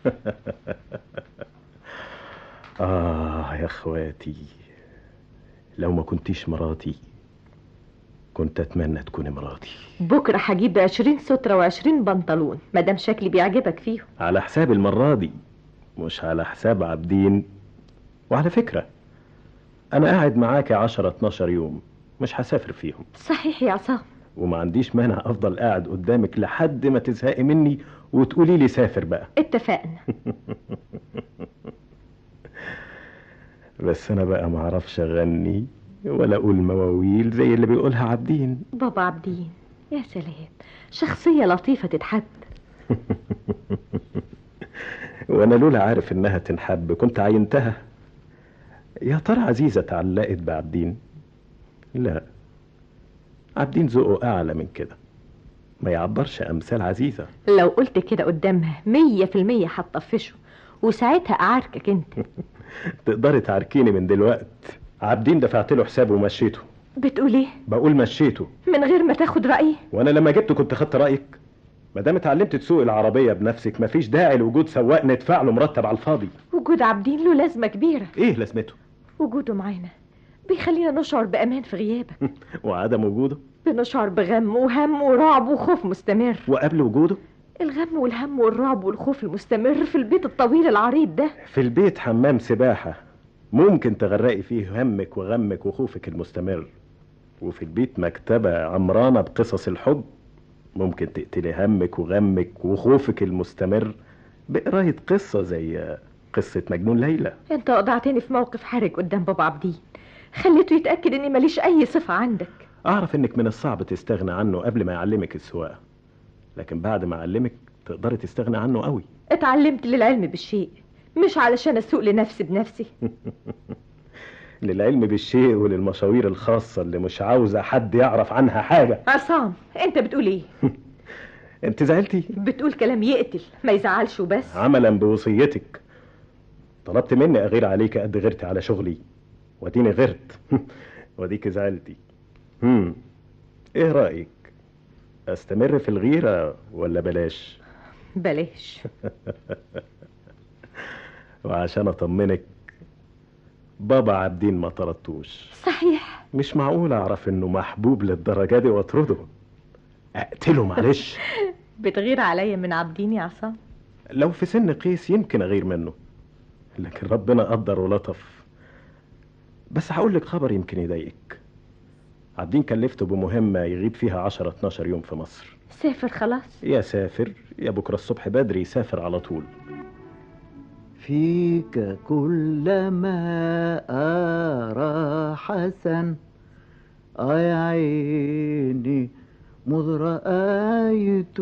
آه يا اخواتي لو ما كنتيش مراتي كنت أتمنى تكوني مراتي بكرة هجيب عشرين سترة وعشرين بنطلون مادام شكلي بيعجبك فيهم على حساب المرة دي مش على حساب عابدين وعلى فكرة أنا قاعد معاكي عشرة اتناشر يوم مش هسافر فيهم صحيح يا عصام وما عنديش مانع أفضل قاعد قدامك لحد ما تزهقي مني وتقولي لي سافر بقى اتفقنا بس أنا بقى معرفش أغني ولا أقول مواويل زي اللي بيقولها عابدين بابا عبدين يا سلام شخصية لطيفة تتحب وأنا لولا عارف إنها تنحب كنت عينتها يا ترى عزيزة اتعلقت بعبدين لا عبدين ذوقه أعلى من كده ما يعبرش أمثال عزيزة لو قلت كده قدامها مية في المية هتطفشه وساعتها أعاركك انت تقدري تعاركيني من دلوقت عبدين دفعت له حسابه ومشيته بتقول ايه بقول مشيته من غير ما تاخد رأيي وانا لما جبته كنت خدت رايك ما دام اتعلمت تسوق العربيه بنفسك مفيش داعي لوجود سواق ندفع له مرتب على الفاضي وجود عبدين له لازمة كبيرة ايه لازمته وجوده معانا بيخلينا نشعر بأمان في غيابك وعدم وجوده بنشعر بغم وهم ورعب وخوف مستمر وقبل وجوده الغم والهم والرعب والخوف المستمر في البيت الطويل العريض ده في البيت حمام سباحه ممكن تغرقي فيه همك وغمك وخوفك المستمر وفي البيت مكتبه عمرانه بقصص الحب ممكن تقتلي همك وغمك وخوفك المستمر بقرايه قصه زي قصه مجنون ليلى انت وضعتني في موقف حرج قدام بابا عبدين خليته يتأكد اني ماليش اي صفة عندك اعرف انك من الصعب تستغنى عنه قبل ما يعلمك السواقه لكن بعد ما علمك تقدري تستغنى عنه قوي اتعلمت للعلم بالشيء مش علشان اسوق لنفسي بنفسي للعلم بالشيء وللمشاوير الخاصة اللي مش عاوزة حد يعرف عنها حاجة عصام انت بتقول ايه انت زعلتي بتقول كلام يقتل ما يزعلش وبس عملا بوصيتك طلبت مني اغير عليك قد غيرتي على شغلي واديني غيرت واديك زعلتي هم. ايه رأيك استمر في الغيرة ولا بلاش بلاش وعشان اطمنك بابا عابدين ما طردتوش صحيح مش معقول اعرف انه محبوب للدرجة دي واطرده اقتله معلش بتغير عليا من عابدين يا عصام لو في سن قيس يمكن اغير منه لكن ربنا قدر ولطف بس هقول لك خبر يمكن يضايقك عابدين كلفته بمهمة يغيب فيها 10 12 يوم في مصر سافر خلاص يا سافر يا بكرة الصبح بدري يسافر على طول فيك كلما أرى حسن آه يا عيني مذ رأيت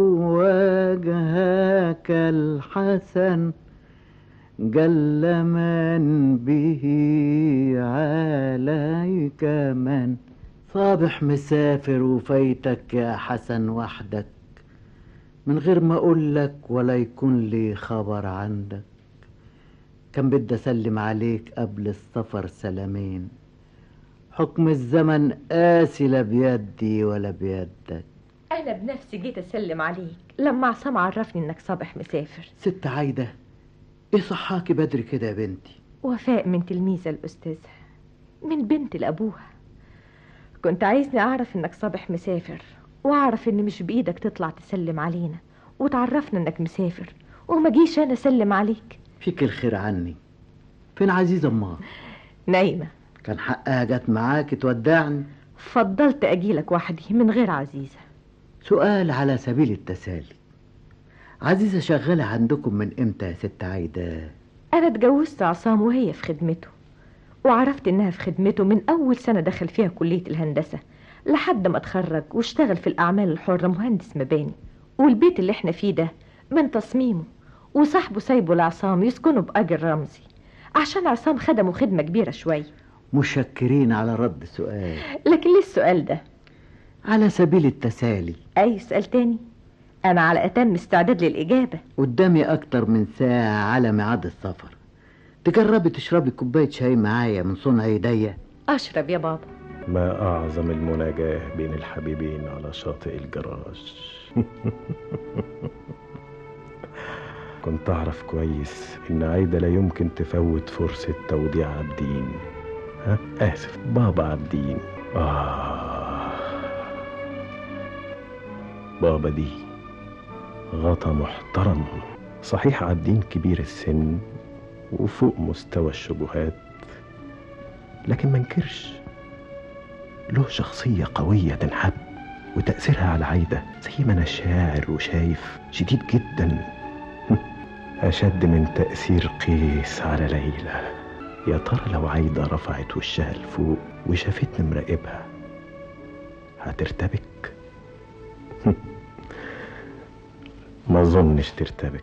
وجهك الحسن جل من به عليك من صابح مسافر وفايتك يا حسن وحدك من غير ما اقولك ولا يكون لي خبر عندك كان بدي اسلم عليك قبل السفر سلامين حكم الزمن قاسي لا بيدي ولا بيدك انا بنفسي جيت اسلم عليك لما عصام عرفني انك صبح مسافر ست عايدة ايه صحاكي بدري كده يا بنتي وفاء من تلميذة الأستاذة من بنت لأبوها كنت عايزني أعرف إنك صبح مسافر وأعرف إن مش بإيدك تطلع تسلم علينا وتعرفنا إنك مسافر وما جيش أنا أسلم عليك فيك الخير عني فين عزيزة امها نايمة كان حقها جت معاك تودعني فضلت أجيلك وحدي من غير عزيزة سؤال على سبيل التسالي عزيزة شغالة عندكم من امتى يا ست عايدة أنا اتجوزت عصام وهي في خدمته وعرفت إنها في خدمته من أول سنة دخل فيها كلية الهندسة لحد ما اتخرج واشتغل في الأعمال الحرة مهندس مباني والبيت اللي احنا فيه ده من تصميمه وصاحبه سايبه لعصام يسكنه بأجر رمزي عشان عصام خدمه خدمة كبيرة شوية مشكرين على رد سؤال لكن ليه السؤال ده؟ على سبيل التسالي أي سؤال تاني؟ أنا على أتم استعداد للإجابة قدامي أكتر من ساعة على ميعاد السفر تجربي تشربي كوباية شاي معايا من صنع ايديا أشرب يا بابا ما أعظم المناجاة بين الحبيبين على شاطئ الجراج كنت أعرف كويس إن عايدة لا يمكن تفوت فرصة توديع عابدين ها؟ آسف بابا عابدين آه بابا دي غطا محترم صحيح عابدين كبير السن وفوق مستوى الشبهات لكن منكرش له شخصية قوية تنحب وتأثيرها على عايدة زي ما أنا شاعر وشايف شديد جدا أشد من تأثير قيس على ليلى يا ترى لو عايدة رفعت وشها لفوق وشافتني مراقبها هترتبك ما أظنش ترتبك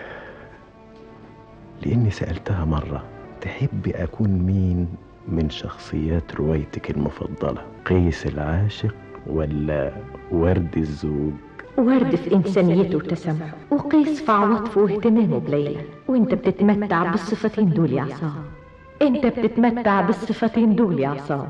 لأني سألتها مرة تحبي أكون مين من شخصيات روايتك المفضلة قيس العاشق ولا ورد الزوج ورد في إنسانيته وتسامحه وقيس في عواطفه واهتمامه بليلى وانت بتتمتع بالصفتين دول يا عصام انت بتتمتع بالصفتين دول يا عصام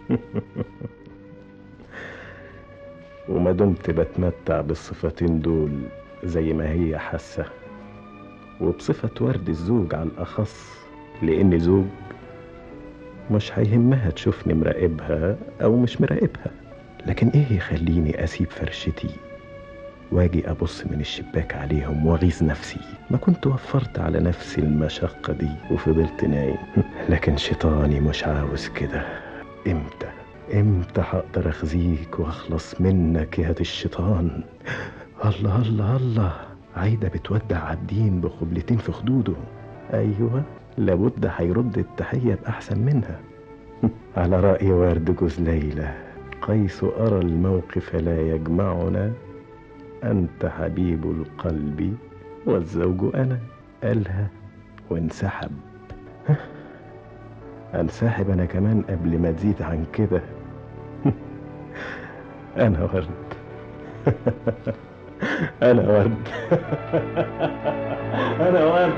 وما دمت بتمتع بالصفتين دول زي ما هي حاسة وبصفة ورد الزوج على الأخص لأن زوج مش هيهمها تشوفني مراقبها أو مش مراقبها لكن إيه يخليني أسيب فرشتي واجي أبص من الشباك عليهم وأغيظ نفسي ما كنت وفرت على نفسي المشقة دي وفضلت نايم لكن شيطاني مش عاوز كده امتى امتى هقدر اخزيك واخلص منك يا دي الشيطان الله الله الله عايدة بتودع عابدين بخبلتين في خدوده ايوه لابد هيرد التحية بأحسن منها على رأي ورد جوز ليلى قيس أرى الموقف لا يجمعنا أنت حبيب القلب والزوج أنا قالها وانسحب انسحب أنا كمان قبل ما تزيد عن كده أنا ورد أنا ورد أنا ورد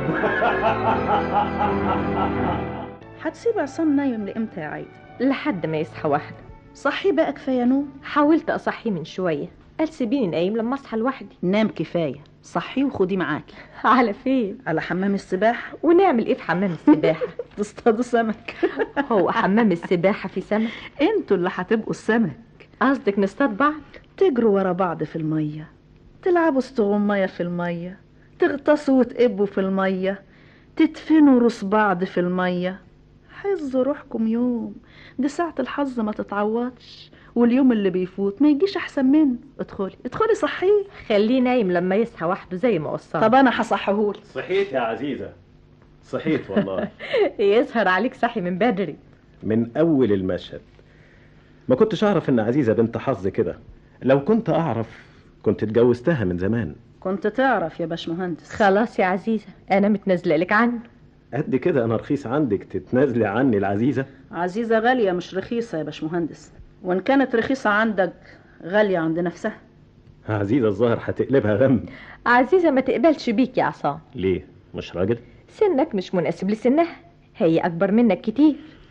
هتسيب عصام نايم لامتى يا عايدة لحد ما يصحى واحدة صحي بقى كفاية نوم حاولت أصحيه من شوية قال سيبيني نايم لما أصحى لوحدي نام كفاية صحيه وخديه معاكي على فين على حمام السباحة ونعمل إيه في حمام السباحة تصطادوا سمك هو حمام السباحة في سمك انتوا اللي هتبقوا السمك قصدك نصطاد بعض تجروا ورا بعض في المية تلعبوا استغماية في المية تغطسوا وتقبوا في المية تدفنوا رص بعض في المية حظوا روحكم يوم دي ساعة الحظ ما تتعوضش واليوم اللي بيفوت ما يجيش أحسن منه ادخلي ادخلي صحيه خليه نايم لما يصحى وحده زي ما وصلت طب أنا هصحهولك صحيت يا عزيزة صحيت والله يسهر عليك صحي من بدري من أول المشهد ما كنتش أعرف إن عزيزة بنت حظ كده لو كنت أعرف كنت اتجوزتها من زمان كنت تعرف يا باشمهندس خلاص يا عزيزة أنا متنازلة لك عنه قد كده أنا رخيص عندك تتنازلي عني العزيزة عزيزة غالية مش رخيصة يا باشمهندس وإن كانت رخيصة عندك غالية عند نفسها عزيزة الظاهر هتقلبها غم عزيزة ما تقبلش بيك يا عصام ليه مش راجل سنك مش مناسب لسنها هي أكبر منك كتير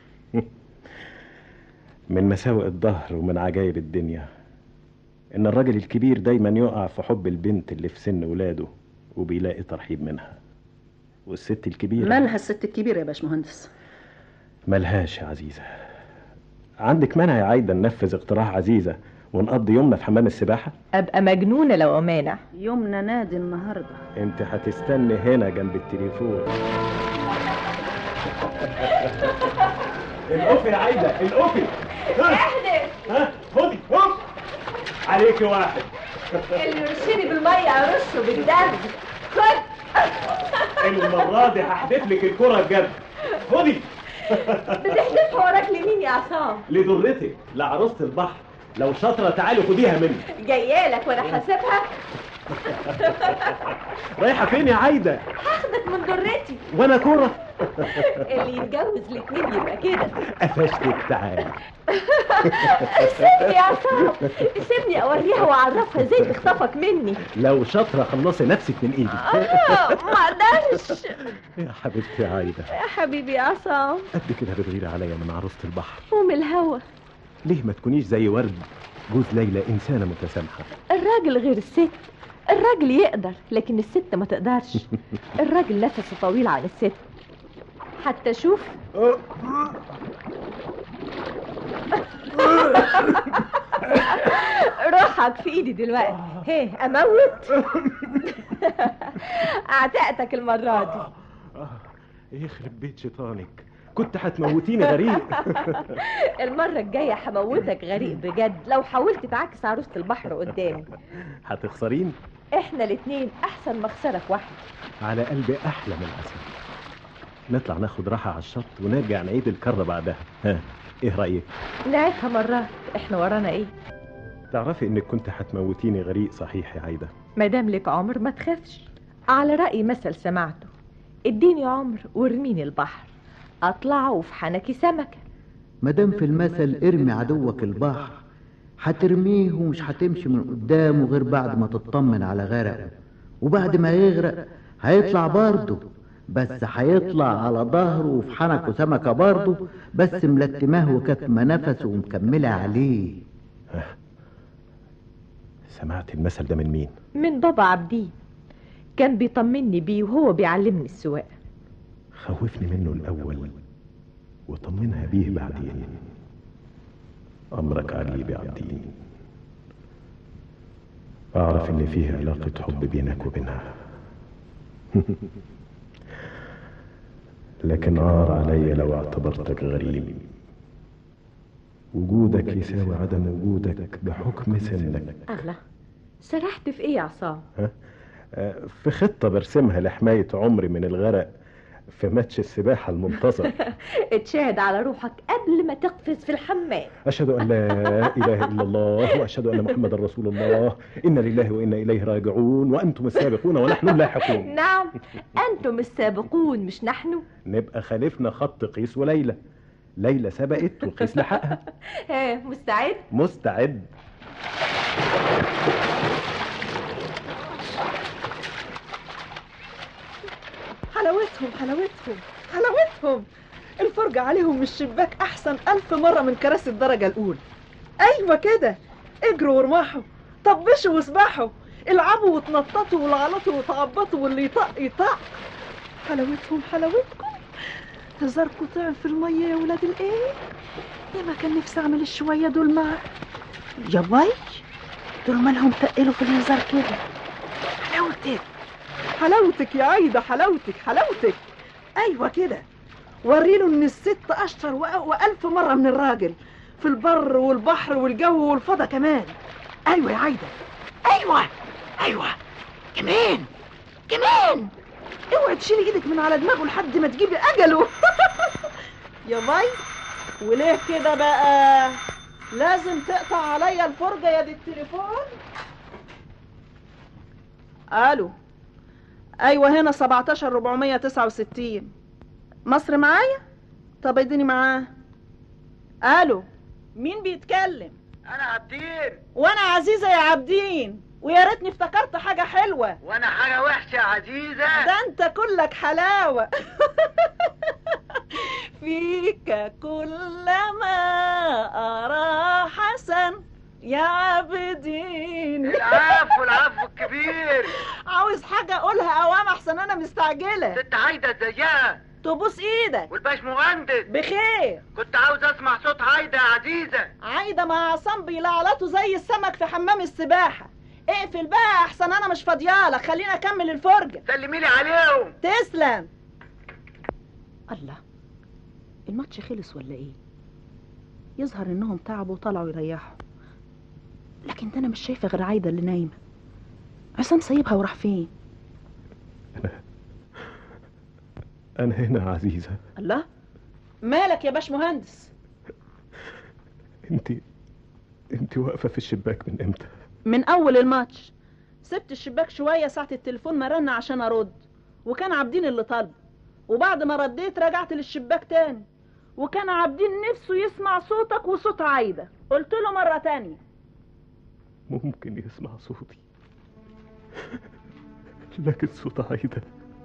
من مساوئ الظهر ومن عجائب الدنيا إن الراجل الكبير دايما يقع في حب البنت اللي في سن ولاده وبيلاقي ترحيب منها والست الكبيرة مالها الست الكبيرة يا باشمهندس ملهاش يا عزيزة عندك مانع يا عايدة ننفذ اقتراح عزيزة ونقضي يومنا في حمام السباحة أبقى مجنونة لو أمانع يومنا نادي النهاردة انت هتستني هنا جنب التليفون القفي يا عايدة القفي اهدى ها خدي هوب عليكي واحد اللي يرشني بالمية أرشه بالدرج خد المرة دي هحدف لك الكرة بجد خدي بتحدفها وراك لمين يا عصام لضرتك لعروسة البحر لو شاطرة تعالي خديها مني جايالك وأنا حاسبها رايحة فين يا عايدة هاخدك من ضرتي وانا كرة اللي يتجوز الاتنين يبقى كده قفشتك تعالي سيبني يا عصام سيبني اوريها واعرفها ازاي تخطفك مني لو شاطرة خلصي نفسك من ايدي آه، ما اقدرش يا حبيبتي يا عايدة يا حبيبي يا عصام قد كده بتغيري عليا من عروسة البحر قوم الهوى ليه ما تكونيش زي ورد جوز ليلى إنسانة متسامحة الراجل غير الست الراجل يقدر لكن الست ما تقدرش الراجل نفسه طويل عن الست حتى شوف روحك في ايدي دلوقتي هي اموت اعتقتك المره دي يخرب بيت شيطانك كنت هتموتيني غريق المره الجايه هموتك غريق بجد لو حاولت تعاكس عروسه البحر قدامي هتخسرين احنا الاتنين احسن مخسرك واحد على قلبي أحلى من العسل نطلع ناخد راحة على الشط ونرجع نعيد الكرة بعدها ها ايه رأيك نعيدها مرات احنا ورانا ايه تعرفي انك كنت هتموتيني غريق صحيح يا عايدة ما دام لك عمر ما تخافش على رأي مثل سمعته اديني عمر وارميني البحر اطلع وفي حنكي سمكة مادام في المثل ارمي عدوك البحر هترميه ومش هتمشي من قدامه غير بعد ما تطمن على غرقه وبعد ما يغرق هيطلع برضه بس هيطلع على ظهره وفي حنكه سمكة برضه بس ملتماه وكاتمة نفسه ومكملة عليه سمعت المثل ده من مين من بابا عبدين كان بيطمني بيه وهو بيعلمني السواقة خوفني منه الأول وطمنها بيه بعدين أمرك عجيب يا عبدين أعرف إن فيه علاقة حب بينك وبينها لكن عار علي لو اعتبرتك غريب وجودك يساوي عدم وجودك بحكم سنك الله سرحت في ايه يا عصام آه، في خطة برسمها لحماية عمري من الغرق في ماتش السباحة المنتظر اتشاهد على روحك قبل ما تقفز في الحمام أشهد أن لا إله إلا الله وأشهد أن محمد رسول الله إنا لله وإنا إليه راجعون وأنتم السابقون ونحن اللاحقون نعم انتم السابقون مش نحن نبقى خالفنا خط قيس وليلى ليلى سبقت وقيس لحقها ها مستعد مستعد حلاوتهم حلاوتهم حلاوتهم الفرجة عليهم من الشباك أحسن ألف مرة من كراسي الدرجة الأولى أيوة كده اجروا وارمحوا طبشوا واسبحوا العبوا وتنططوا والعلطوا وتعبطوا واللي يطق يطق حلاوتهم حلاوتكم هزاركم طعم في المية يا ولاد الايه يا ما كان نفسي اعمل الشوية دول مع يا باي دول مالهم تقلوا في الهزار كده حلاوتك حلاوتك يا عايدة حلاوتك حلاوتك أيوة كده وريله إن الست أشطر وأقوى ألف مرة من الراجل في البر والبحر والجو والفضا كمان أيوة يا عايدة أيوة أيوة كمان كمان اوعي تشيلي ايدك من على دماغه لحد ما تجيبي اجله يا باي وليه كده بقى لازم تقطع عليا الفرجة يا دي التليفون الو ايوه هنا 17 469 مصر معايا طب اديني معاه الو مين بيتكلم انا عبدين وانا عزيزه يا عابدين ويا ريتني افتكرت حاجه حلوه وانا حاجه وحشه يا عزيزه ده انت كلك حلاوه فيك كلما ارى حسن يا عابدين العفو العفو الكبير عاوز حاجه اقولها اوام احسن انا مستعجله ست عايده زيها تبوس ايدك والباش مهندس بخير كنت عاوز اسمع صوت عايده يا عزيزه عايده مع عصام بيلعلطوا زي السمك في حمام السباحه اقفل بقى احسن انا مش فاضيالك خلينا اكمل الفرجه سلمي لي عليهم تسلم الله الماتش خلص ولا ايه يظهر انهم تعبوا وطلعوا يريحوا لكن ده انا مش شايفه غير عايده اللي نايمه عصام سايبها وراح فين أنا هنا يا عزيزة الله مالك يا باش مهندس أنت أنت واقفة في الشباك من إمتى؟ من اول الماتش سبت الشباك شويه ساعه التليفون ما رن عشان ارد وكان عابدين اللي طالبه وبعد ما رديت رجعت للشباك تاني وكان عابدين نفسه يسمع صوتك وصوت عايده قلت له مره تانية ممكن يسمع صوتي لكن صوت عايدة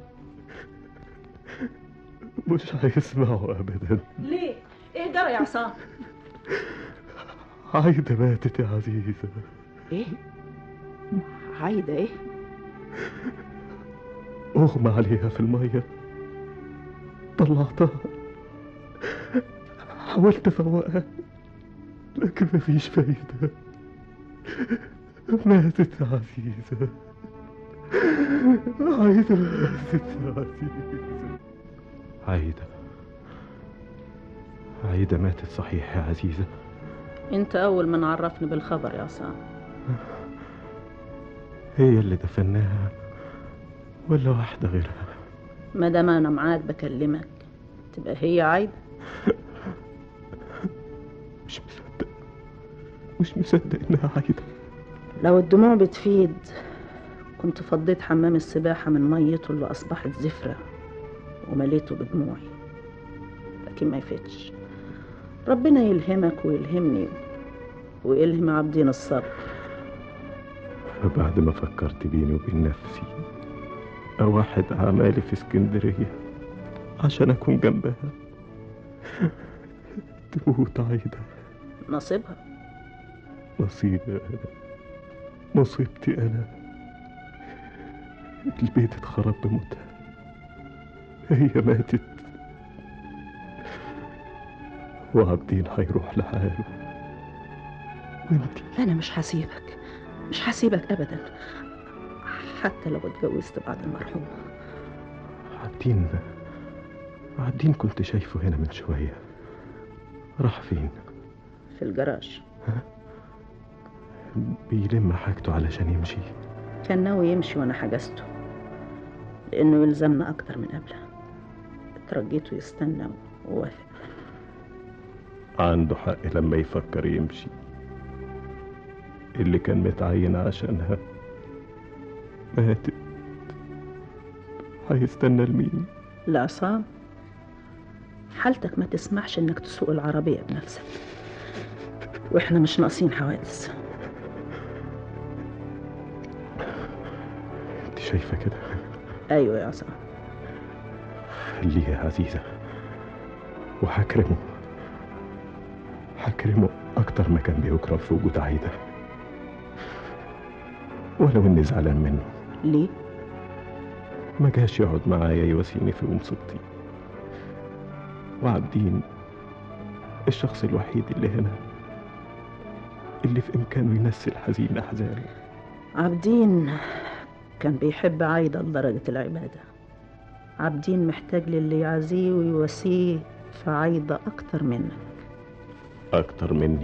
مش هيسمعه أبدا ليه ايه جرى يا عصام عايدة ماتت يا عزيزة ايه عايده ايه أغمى عليها في المية طلعتها حاولت أفوقها لكن مفيش فايدة ماتت يا عزيزة عايدة ماتت يا عزيزة عايدة عايدة ماتت صحيح يا عزيزة انت اول من عرفني بالخبر يا عصام هي اللي دفناها ولا واحدة غيرها ما دام انا معاك بكلمك تبقى هي عايده مش مصدق مش مصدق إنها عايدة لو الدموع بتفيد كنت فضيت حمام السباحة من ميته اللي أصبحت زفرة ومليته بدموعي لكن ما يفيدش ربنا يلهمك ويلهمني ويلهم عبدين الصبر فبعد ما فكرت بيني وبين نفسي أوحد أعمالي في اسكندرية عشان أكون جنبها تموت عايدة نصيبها نصيبي أنا مصيبتي أنا البيت اتخرب بموتها هي ماتت وعبدين هيروح لحاله وانتي أنا مش هسيبك مش هسيبك أبدا حتى لو اتجوزت بعد المرحوم عبدين عبدين كنت شايفه هنا من شوية راح فين في الجراج بيلم حاجته علشان يمشي كان ناوي يمشي وأنا حجزته لأنه يلزمنا أكتر من قبله اترجيته يستنى ووافق عنده حق لما يفكر يمشي اللي كان متعين عشانها ماتت هيستنى لمين لا عصام حالتك ما تسمحش انك تسوق العربية بنفسك واحنا مش ناقصين حوادث انت شايفة كده ايوه يا عصام خليه يا عزيزة وهكرمه هكرمه أكتر ما كان بيكرم في وجود عايدة ولو إني زعلان منه ليه ما جاش يقعد معايا يواسيني في مصيبتي وعابدين الشخص الوحيد اللي هنا اللي في إمكانه ينسي الحزين أحزانه عابدين كان بيحب عايدة لدرجة العبادة عابدين محتاج للي يعزيه ويواسيه في عايدة أكتر منك أكتر مني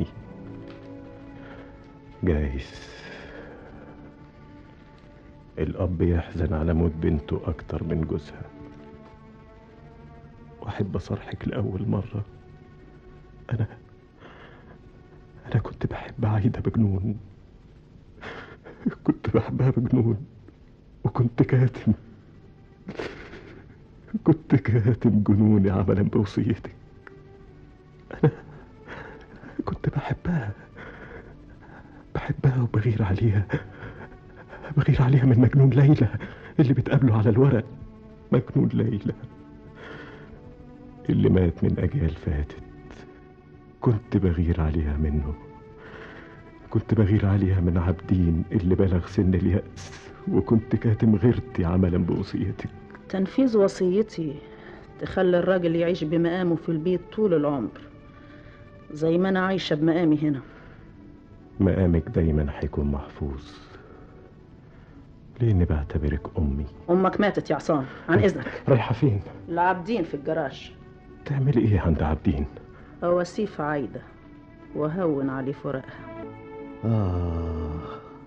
جايز الأب يحزن على موت بنته أكتر من جوزها وأحب أصرحك لأول مرة أنا أنا كنت بحب عايدة بجنون كنت بحبها بجنون وكنت كاتم كنت كاتم جنوني عملا بوصيتك أنا كنت بحبها بحبها وبغير عليها بغير عليها من مجنون ليلى اللي بتقابله على الورق مجنون ليلى اللي مات من أجيال فاتت كنت بغير عليها منه كنت بغير عليها من عابدين اللي بلغ سن اليأس وكنت كاتم غيرتي عملا بوصيتك تنفيذ وصيتي تخلي الراجل يعيش بمقامه في البيت طول العمر زي ما أنا عايشة بمقامي هنا مقامك دايما هيكون محفوظ لاني بعتبرك امي أمك ماتت يا عصام عن إذنك رايحه فين العابدين في الجراج تعملي ايه عند عابدين أواسيه في عايدة وهون عليه فراقها آه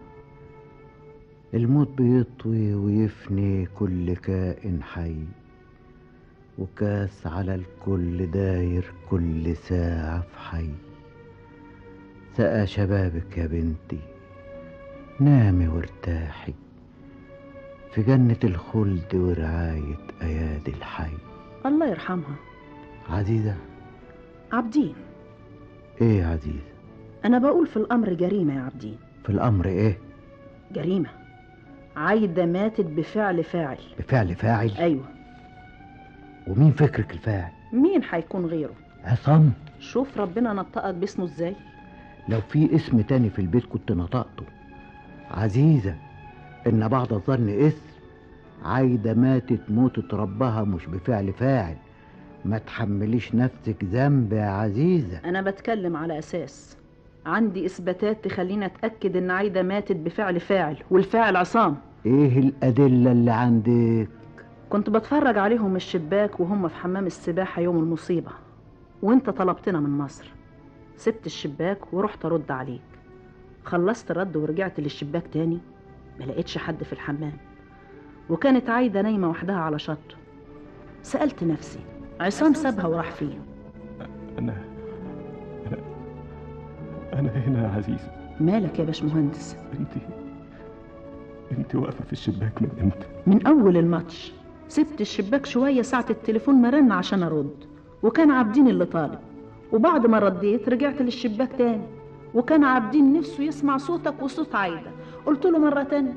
الموت بيطوي ويفني كل كائن حي وكاس على الكل داير كل ساعة في حي سقى شبابك يا بنتي نامي وارتاحي في جنة الخلد ورعاية أيادي الحي الله يرحمها عزيزة عابدين ايه يا عزيزة أنا بقول في الأمر جريمة يا عابدين في الأمر ايه جريمة عايدة ماتت بفعل فاعل بفعل فاعل أيوة ومين فكرك الفاعل مين هيكون غيره عصام شوف ربنا نطقك باسمه ازاي لو في اسم تاني في البيت كنت نطقته عزيزة إن بعد الظن اسم عايدة ماتت موتة ربها مش بفعل فاعل ما تحمليش نفسك ذنب يا عزيزة أنا بتكلم على أساس عندي إثباتات تخليني أتأكد إن عايدة ماتت بفعل فاعل والفاعل عصام ايه الأدلة اللي عندك كنت بتفرج عليهم من الشباك وهم في حمام السباحة يوم المصيبة وانت طلبتنا من مصر سبت الشباك ورحت أرد عليك خلصت الرد ورجعت للشباك تاني ما لقيتش حد في الحمام وكانت عايدة نايمة وحدها على شط سألت نفسي عصام سابها وراح فين انا انا انا هنا يا عزيزة مالك يا باشمهندس انت انت واقفة في الشباك من امتى من أول الماتش سبت الشباك شوية ساعة التليفون ما رن عشان أرد وكان عابدين اللي طالب وبعد ما رديت رجعت للشباك تاني وكان عابدين نفسه يسمع صوتك وصوت عايدة قلت له مرة تانية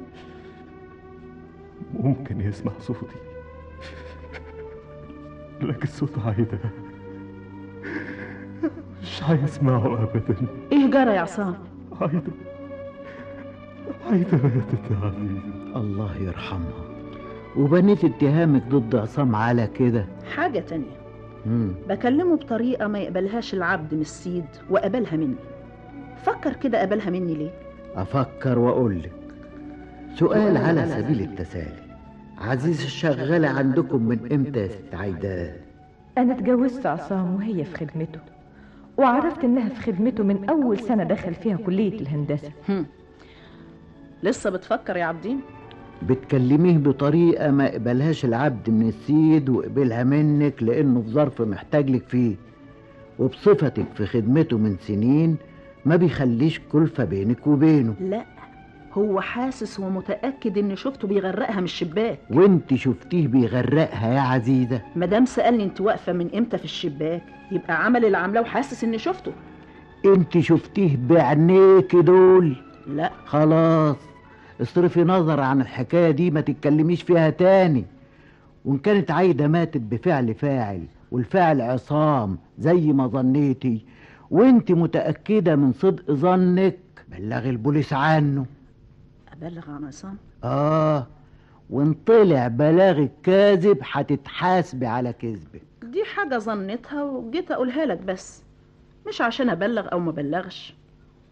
ممكن يسمع صوتي لكن صوت عايدة مش هيسمعه ابدا إيه جرى يا عصام عايدة عايدة ماتت يا عزيزة الله يرحمها وبنيت اتهامك ضد عصام على كده حاجة تانية مم. بكلمه بطريقة ما يقبلهاش العبد من السيد وقبلها مني فكر كده قبلها مني ليه أفكر وأقولك سؤال على سبيل التسالي عزيز الشغالة عندكم من إمتى يا ست عايدة أنا اتجوزت عصام وهي في خدمته وعرفت إنها في خدمته من أول سنة دخل فيها كلية الهندسة هم. لسه بتفكر يا عابدين بتكلميه بطريقة ما قبلهاش العبد من السيد وقبلها منك لأنه في ظرف محتاج لك فيه وبصفتك في خدمته من سنين ما بيخليش كلفة بينك وبينه لا هو حاسس ومتأكد إني شفته بيغرقها من الشباك وانت شفتيه بيغرقها يا عزيزة مادام سألني انت واقفة من امتى في الشباك يبقى عمل اللي عاملاه وحاسس اني شفته انت شفتيه بعينيك دول لا خلاص اصرفي نظر عن الحكاية دي ما تتكلميش فيها تاني وان كانت عايدة ماتت بفعل فاعل والفاعل عصام زي ما ظنيتي وانت متأكدة من صدق ظنك بلغي البوليس عنه أبلغ عن عصام اه وان طلع بلاغك كاذب هتتحاسبي على كذبك دي حاجة ظنتها وجيت أقولها لك بس مش عشان أبلغ أو ما بلغش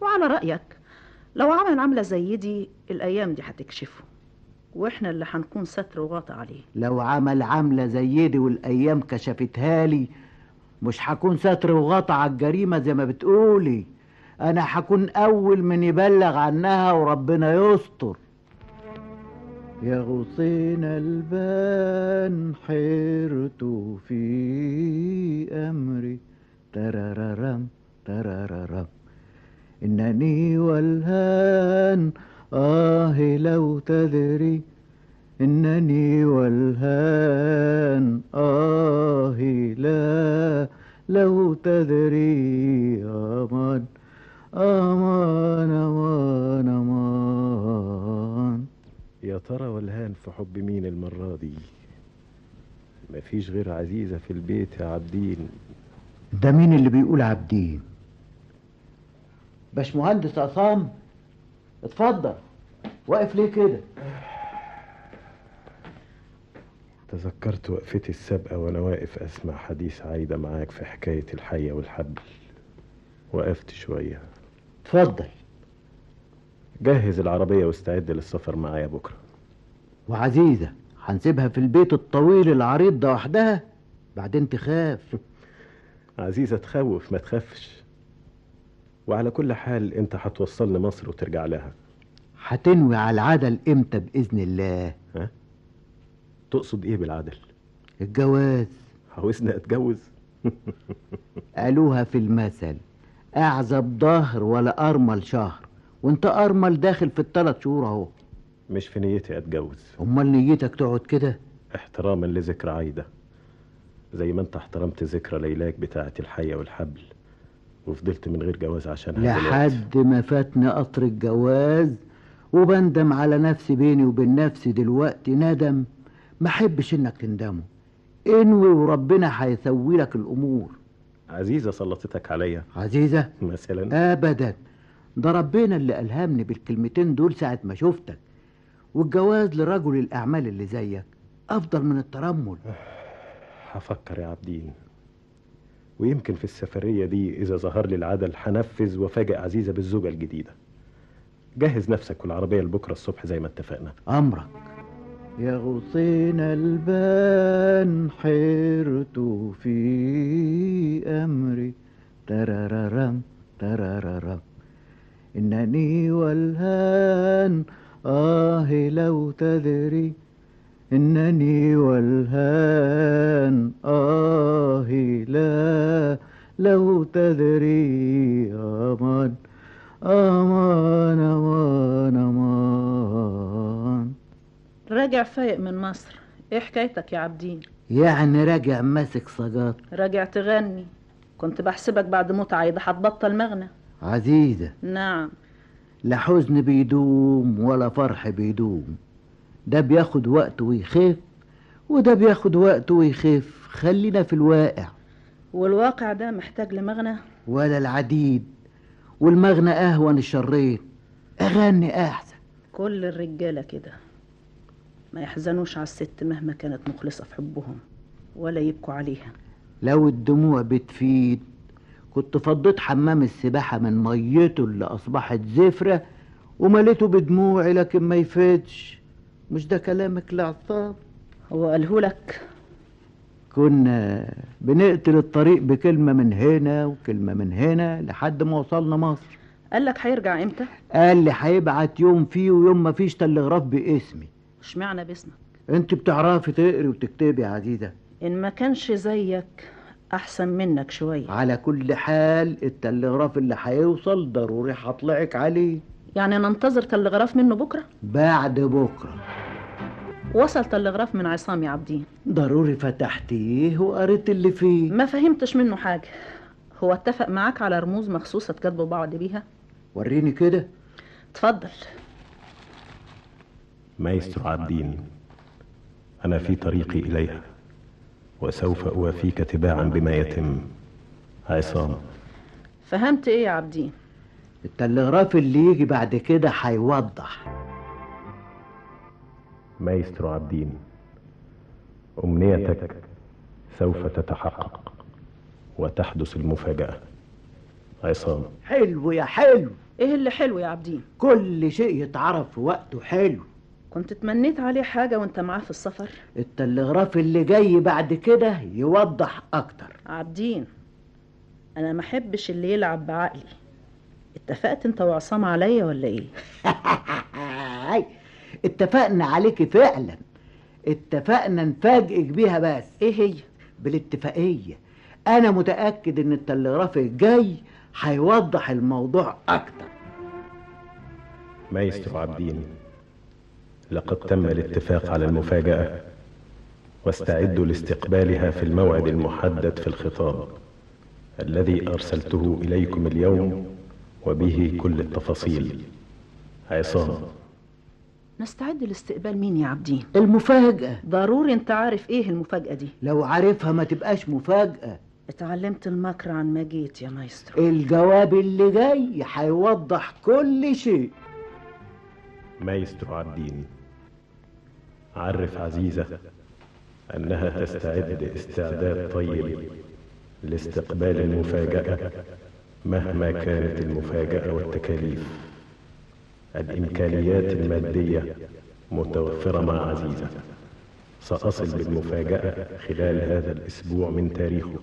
وعلى رأيك لو عمل عملة زي دي الأيام دي هتكشفه وإحنا اللي هنكون ستر وغطى عليه لو عمل عملة زي دي والأيام كشفتها لي مش هكون ستر وغطى على الجريمة زي ما بتقولي أنا هكون أول من يبلغ عنها وربنا يستر يا غصين البان حيرت في أمري تراررم تراررم إنني والهان آه لو تدري إنني والهان آه لا لو تدري أمان أمان أمان أمان يا ترى والهان في حب مين المرة دي مفيش غير عزيزة في البيت يا عابدين ده مين اللي بيقول عابدين باشمهندس عصام اتفضل واقف ليه كده تذكرت وقفتي السابقة وأنا واقف أسمع حديث عايدة معاك في حكاية الحية والحبل وقفت شوية اتفضل جهز العربية واستعد للسفر معايا بكرة وعزيزة هنسيبها في البيت الطويل العريض ده وحدها بعدين تخاف عزيزة تخوف ما تخافش وعلى كل حال انت هتوصلني مصر وترجع لها هتنوي على العدل امتى بإذن الله تقصد ايه بالعدل الجواز عاوزني اتجوز قالوها في المثل اعزب ظهر ولا ارمل شهر وانت ارمل داخل في الثلاث شهور اهو مش في نيتي اتجوز امال نيتك تقعد كده احتراما لذكرى عايدة زي ما انت احترمت ذكرى ليلاك بتاعة الحية والحبل وفضلت من غير جواز عشان لحد ما فاتني قطر الجواز وبندم على نفسي بيني وبين نفسي دلوقتي ندم ما احبش انك تندمه انوي وربنا هيسوي لك الامور عزيزة سلطتك عليا عزيزة مثلا ابدا ده ربنا اللي الهمني بالكلمتين دول ساعة ما شفتك والجواز لرجل الاعمال اللي زيك افضل من الترمل هفكر يا عابدين ويمكن في السفرية دي إذا ظهر لي العدل هنفذ وفاجئ عزيزة بالزوجة الجديدة جهز نفسك والعربية لبكرة الصبح زي ما اتفقنا أمرك يا غصين البان حيرت في أمري تراررم تراررم إنني والهان آه لو تدري إنني والهان آه لا لو تدري أمان أمان أمان أمان راجع فايق من مصر ايه حكايتك يا عابدين يعني راجع ماسك صجات راجع تغني كنت بحسبك بعد موت عايدة هتبطل مغنى عزيزة نعم لا حزن بيدوم ولا فرح بيدوم ده بياخد وقت ويخف وده بياخد وقت ويخف خلينا في الواقع والواقع ده محتاج لمغنى ولا العديد والمغنى أهون الشرين أغني أحسن كل الرجالة كده ما يحزنوش على الست مهما كانت مخلصة في حبهم ولا يبكوا عليها لو الدموع بتفيد كنت فضيت حمام السباحة من ميته اللي أصبحت زفرة ومليته بدموعي لكن ما يفيدش مش ده كلامك لعصام هو قالهولك كنا بنقتل الطريق بكلمة من هنا وكلمة من هنا لحد ما وصلنا مصر قالك هيرجع امتى قال لي هيبعت يوم فيه ويوم ما فيش تلغراف باسمي اشمعنى باسمك انت بتعرفي تقري وتكتبي يا عزيزة ان ما كانش زيك احسن منك شوية على كل حال التلغراف اللي هيوصل ضروري هطلعك عليه يعني ننتظر تلغراف منه بكرة بعد بكرة وصل تلغراف من عصام يا عابدين ضروري فتحتيه وقريت اللي فيه ما فهمتش منه حاجة هو اتفق معاك على رموز مخصوصة تكاتبوا بعض بيها وريني كده اتفضل مايسترو عابدين أنا في طريقي إليها وسوف أوافيك تباعا بما يتم عصام فهمت ايه يا عابدين التلغراف اللي يجي بعد كده هيوضح مايسترو عابدين أمنيتك سوف تتحقق وتحدث المفاجأة عصام حلو يا حلو ايه اللي حلو يا عابدين كل شيء يتعرف في وقته حلو كنت تمنيت عليه حاجة وانت معاه في السفر التلغراف اللي جاي بعد كده يوضح اكتر عابدين انا ما احبش اللي يلعب بعقلي اتفقت انت وعصام عليا ولا ايه هاي اتفقنا عليكي فعلا اتفقنا نفاجئك بيها بس ايه هي بالاتفاقية انا متأكد ان التلغراف الجاي هيوضح الموضوع اكتر مايسترو عابدين لقد تم الاتفاق على المفاجأة واستعدوا لاستقبالها في الموعد المحدد في الخطاب الذي أرسلته إليكم اليوم وبه كل التفاصيل عصام نستعد لاستقبال مين يا عابدين المفاجأة ضروري انت عارف ايه المفاجأة دي لو عارفها ما تبقاش مفاجأة اتعلمت المكر عن ما جيت يا مايسترو الجواب اللي جاي هيوضح كل شيء مايسترو عابدين عرف عزيزة أنها تستعد استعداد طيب لاستقبال المفاجأة مهما كانت المفاجأة والتكاليف الإمكانيات المادية متوفرة مع عزيزة سأصل بالمفاجأة خلال هذا الأسبوع من تاريخه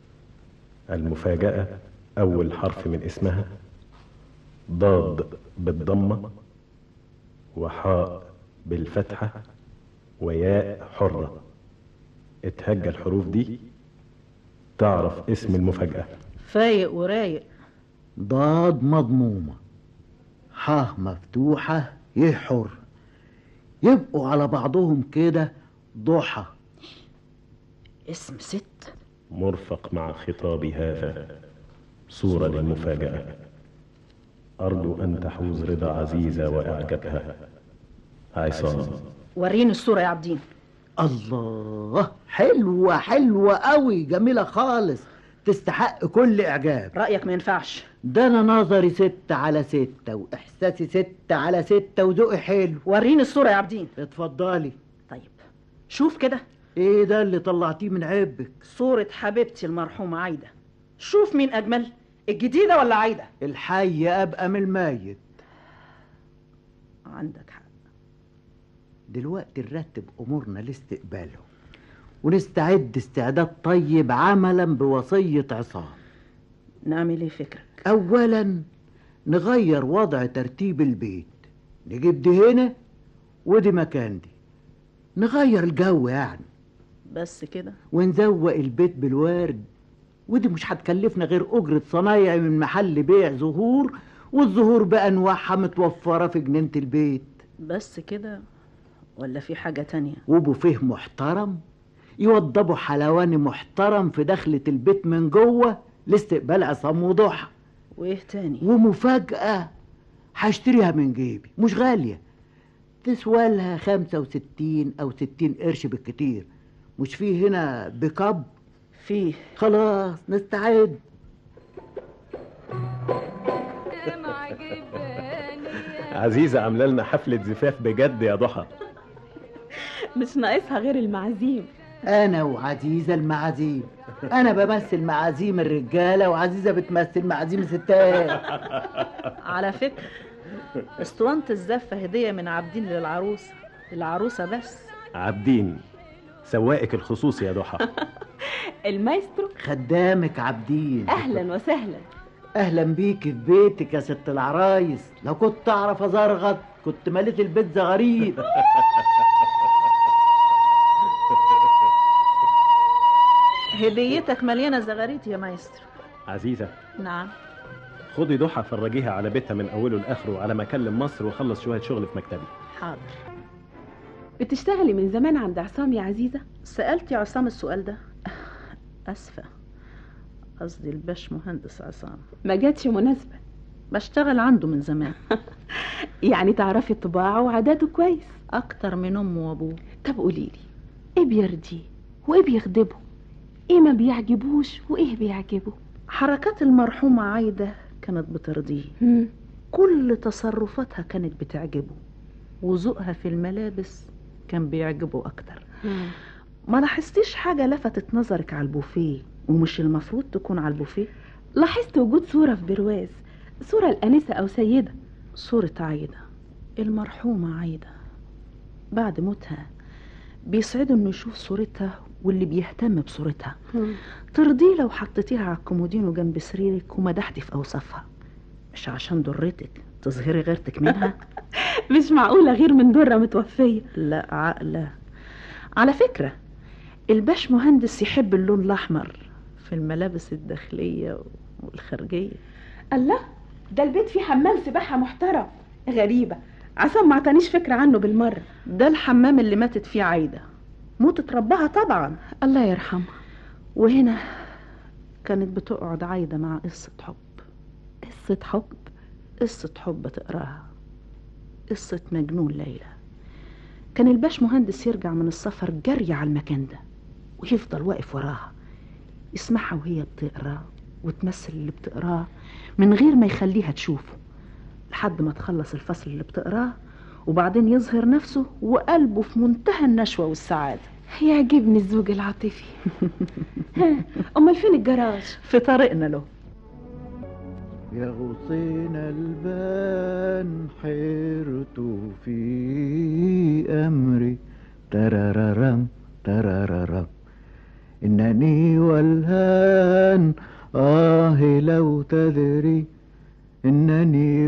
المفاجأة أول حرف من اسمها ضاد بالضمة وحاء بالفتحة وياء حرة اتهجى الحروف دي تعرف اسم المفاجأة فايق ورايق ضاد مضمومة ح مفتوحة ي حر يبقوا على بعضهم كده ضحى اسم ست مرفق مع خطابي هذا صورة للمفاجأة أرجو أن تحوز رضا عزيزة وإعجابها عصام وريني الصورة يا عابدين الله حلوة حلوة قوي جميلة خالص تستحق كل إعجاب رأيك ما ينفعش ده أنا نظري ستة على ستة وإحساسي ستة على ستة وذوقي حلو وريني الصورة يا عابدين اتفضلي طيب شوف كده ايه ده اللي طلعتيه من عبك صورة حبيبتي المرحومة عايدة شوف مين أجمل الجديدة ولا عايدة الحي أبقى من الميت عندك حق دلوقتي نرتب أمورنا لاستقباله ونستعد استعداد طيب عملا بوصية عصام نعمل ايه فكرك أولا نغير وضع ترتيب البيت نجيب دي هنا ودي مكان دي نغير الجو يعني بس كده ونزوق البيت بالورد ودي مش هتكلفنا غير أجرة صنايعي من محل بيع زهور والزهور بأنواعها متوفرة في جنينة البيت بس كده ولا في حاجة تانية وبوفيه محترم يوضبوا حلواني محترم في دخلة البيت من جوه لاستقبال عصام وضحى وايه تاني ومفاجأة هشتريها من جيبي مش غالية تسوى لها خمسة وستين أو ستين قرش بالكتير مش فيه هنا بكب فيه خلاص نستعد عزيزة عاملة لنا حفلة زفاف بجد يا ضحى مش ناقصها غير المعازيم أنا وعزيزة المعازيم أنا بمثل معازيم الرجالة وعزيزة بتمثل معازيم الستات على فكرة اسطوانة الزفة هدية من عابدين للعروسة العروسة بس عابدين سواقك الخصوصي يا ضحى المايسترو خدامك عابدين اهلا وسهلا أهلا بيك في بيتك يا ست العرايس لو كنت أعرف أزرغط كنت مليت البيت زغاريد هديتك مليانة زغاريت يا مايسترو عزيزة نعم خدي ضحى فرجيها على بيتها من أوله لآخره على ما أكلم مصر وأخلص شوية شغل في مكتبي حاضر بتشتغلي من زمان عند عصام يا عزيزة سألت يا عصام السؤال ده أسفة قصدي الباش مهندس عصام ما جاتش مناسبة بشتغل عنده من زمان يعني تعرفي طباعه وعاداته كويس أكتر من أمه وأبوه طب قوليلي ايه بيرضيه وايه بيغضبه ايه ما بيعجبوش وايه بيعجبه حركات المرحومة عايدة كانت بترضيه مم. كل تصرفاتها كانت بتعجبه وذوقها في الملابس كان بيعجبه أكتر مم. ما لاحظتيش حاجة لفتت نظرك على البوفيه ومش المفروض تكون على البوفيه لاحظت وجود صورة في برواز صورة الأنسة أو سيدة صورة عايدة المرحومة عايدة بعد موتها بيسعده انه يشوف صورتها واللي بيهتم بصورتها ترضيه لو حطيتيها على الكومودينو جنب سريرك ومدحتي في اوصافها مش عشان ضرتك تظهري غيرتك منها مش معقولة غير من درة متوفية لا عقلة على فكرة الباش مهندس يحب اللون الأحمر في الملابس الداخلية والخارجية الله ده البيت فيه حمام سباحة محترم غريبة عصام ما عطانيش فكرة عنه بالمرة ده الحمام اللي ماتت فيه عايدة موتة ربها طبعا الله يرحمها وهنا كانت بتقعد عايدة مع قصة حب قصة حب قصة حب تقراها قصة مجنون ليلى كان الباش مهندس يرجع من السفر جري على المكان ده ويفضل واقف وراها يسمعها وهي بتقرا وتمثل اللي بتقراه من غير ما يخليها تشوفه لحد ما تخلص الفصل اللي بتقراه وبعدين يظهر نفسه وقلبه في منتهى النشوة والسعادة يعجبني الزوج العاطفي ها، أمال فين الجراج في طريقنا له يا غصين البان حيرت في أمري تراررم تراررم إنني والهان آه لو تدري إنني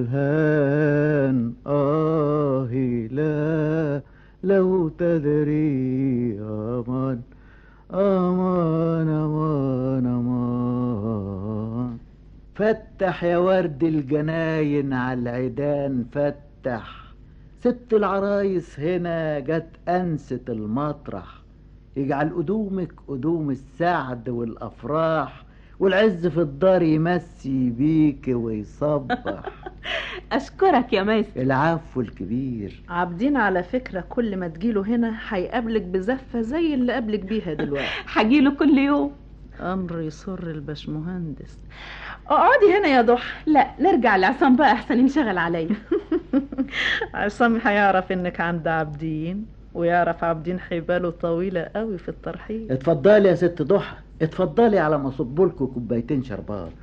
والهان آه لا لو تدري أمان أمان أمان أمان فتح يا ورد الجناين على العيدان فتح ست العرايس هنا جت أنست المطرح يجعل قدومك قدوم السعد والأفراح والعز في الدار يمسي بيك ويصبح أشكرك يا ماستر العفو الكبير عابدين على فكرة كل ما تجيله هنا هيقابلك بزفة زي اللي قابلك بيها دلوقتي هجيله كل يوم أمر يسر الباشمهندس اقعدي هنا يا ضحى لا نرجع لعصام بقى أحسن ينشغل عليا عصام هيعرف انك عند عابدين ويعرف عابدين حباله طويلة قوي في الترحيب اتفضلي يا ست ضحى اتفضلي على ما اصبلكوا كوبايتين شربات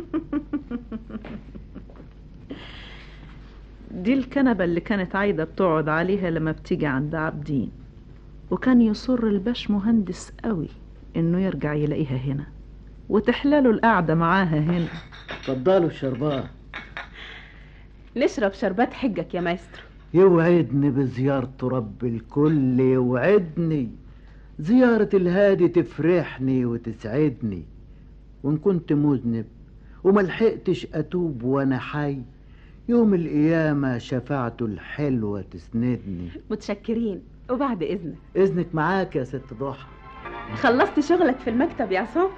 دي الكنبة اللي كانت عايدة بتقعد عليها لما بتيجي عند عابدين وكان يصر الباش مهندس قوي انه يرجع يلاقيها هنا وتحلاله القعدة معاها هنا اتفضلوا الشربات نشرب شربات حجك يا ماستر يوعدني بزيارته رب الكل يوعدني زيارة الهادي تفرحني وتسعدني وإن كنت مذنب وملحقتش أتوب وأنا حي يوم القيامة شفاعته الحلوة تسندني متشكرين وبعد إذنك إذنك معاك يا ست ضحى خلصت شغلك في المكتب يا عصام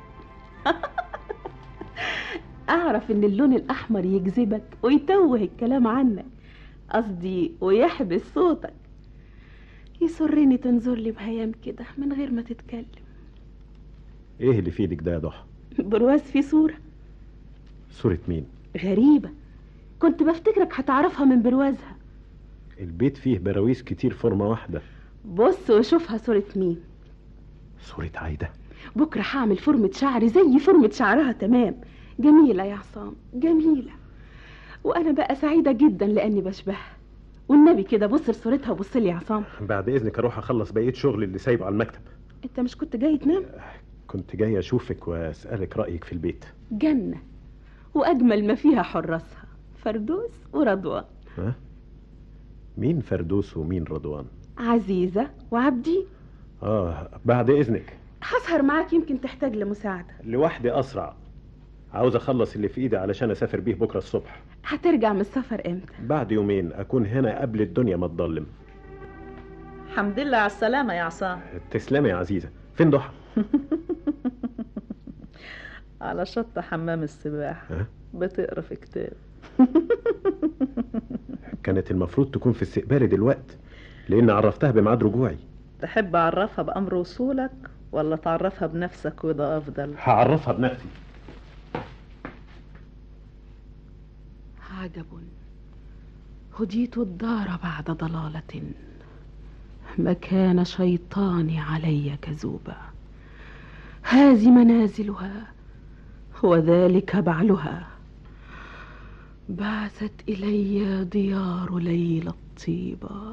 أعرف إن اللون الأحمر يجذبك ويتوه الكلام عنك قصدي ويحبس صوتك يسرني تنظر لي بهيام كده من غير ما تتكلم ايه اللي في ايدك ده يا ضحى برواز في صورة صورة مين غريبة كنت بفتكرك هتعرفها من بروازها البيت فيه براويز كتير فورمة واحدة بص وشوفها صورة مين صورة عايدة بكرة هعمل فورمة شعري زي فورمة شعرها تمام جميلة يا عصام جميلة وأنا بقى سعيدة جدا لأني بشبهها والنبي كده بص لصورتها وبص لي يا عصام بعد اذنك اروح اخلص بقية شغل اللي سايبه على المكتب أنت مش كنت جاي تنام كنت جاي اشوفك واسألك رأيك في البيت جنة وأجمل ما فيها حراسها فردوس ورضوان ها مين فردوس ومين رضوان عزيزة وعبدي اه بعد اذنك هسهر معاك يمكن تحتاج لمساعدة لوحدي اسرع عاوز اخلص اللي في ايدي علشان اسافر بيه بكره الصبح هترجع من السفر امتى بعد يومين اكون هنا قبل الدنيا ما تضلم الحمد لله على السلامة يا عصام تسلمي يا عزيزة فين ضحى على شط حمام السباحة ها؟ بتقرا في كتاب كانت المفروض تكون في استقبالي دلوقت لان عرفتها بميعاد رجوعي تحب أعرفها بأمر وصولك ولا تعرفها بنفسك وده أفضل هعرفها بنفسي عجب هديت الدار بعد ضلالة ما كان شيطاني علي كذوبا هذه منازلها وذلك بعلها بعثت إلي ديار ليلى الطيبة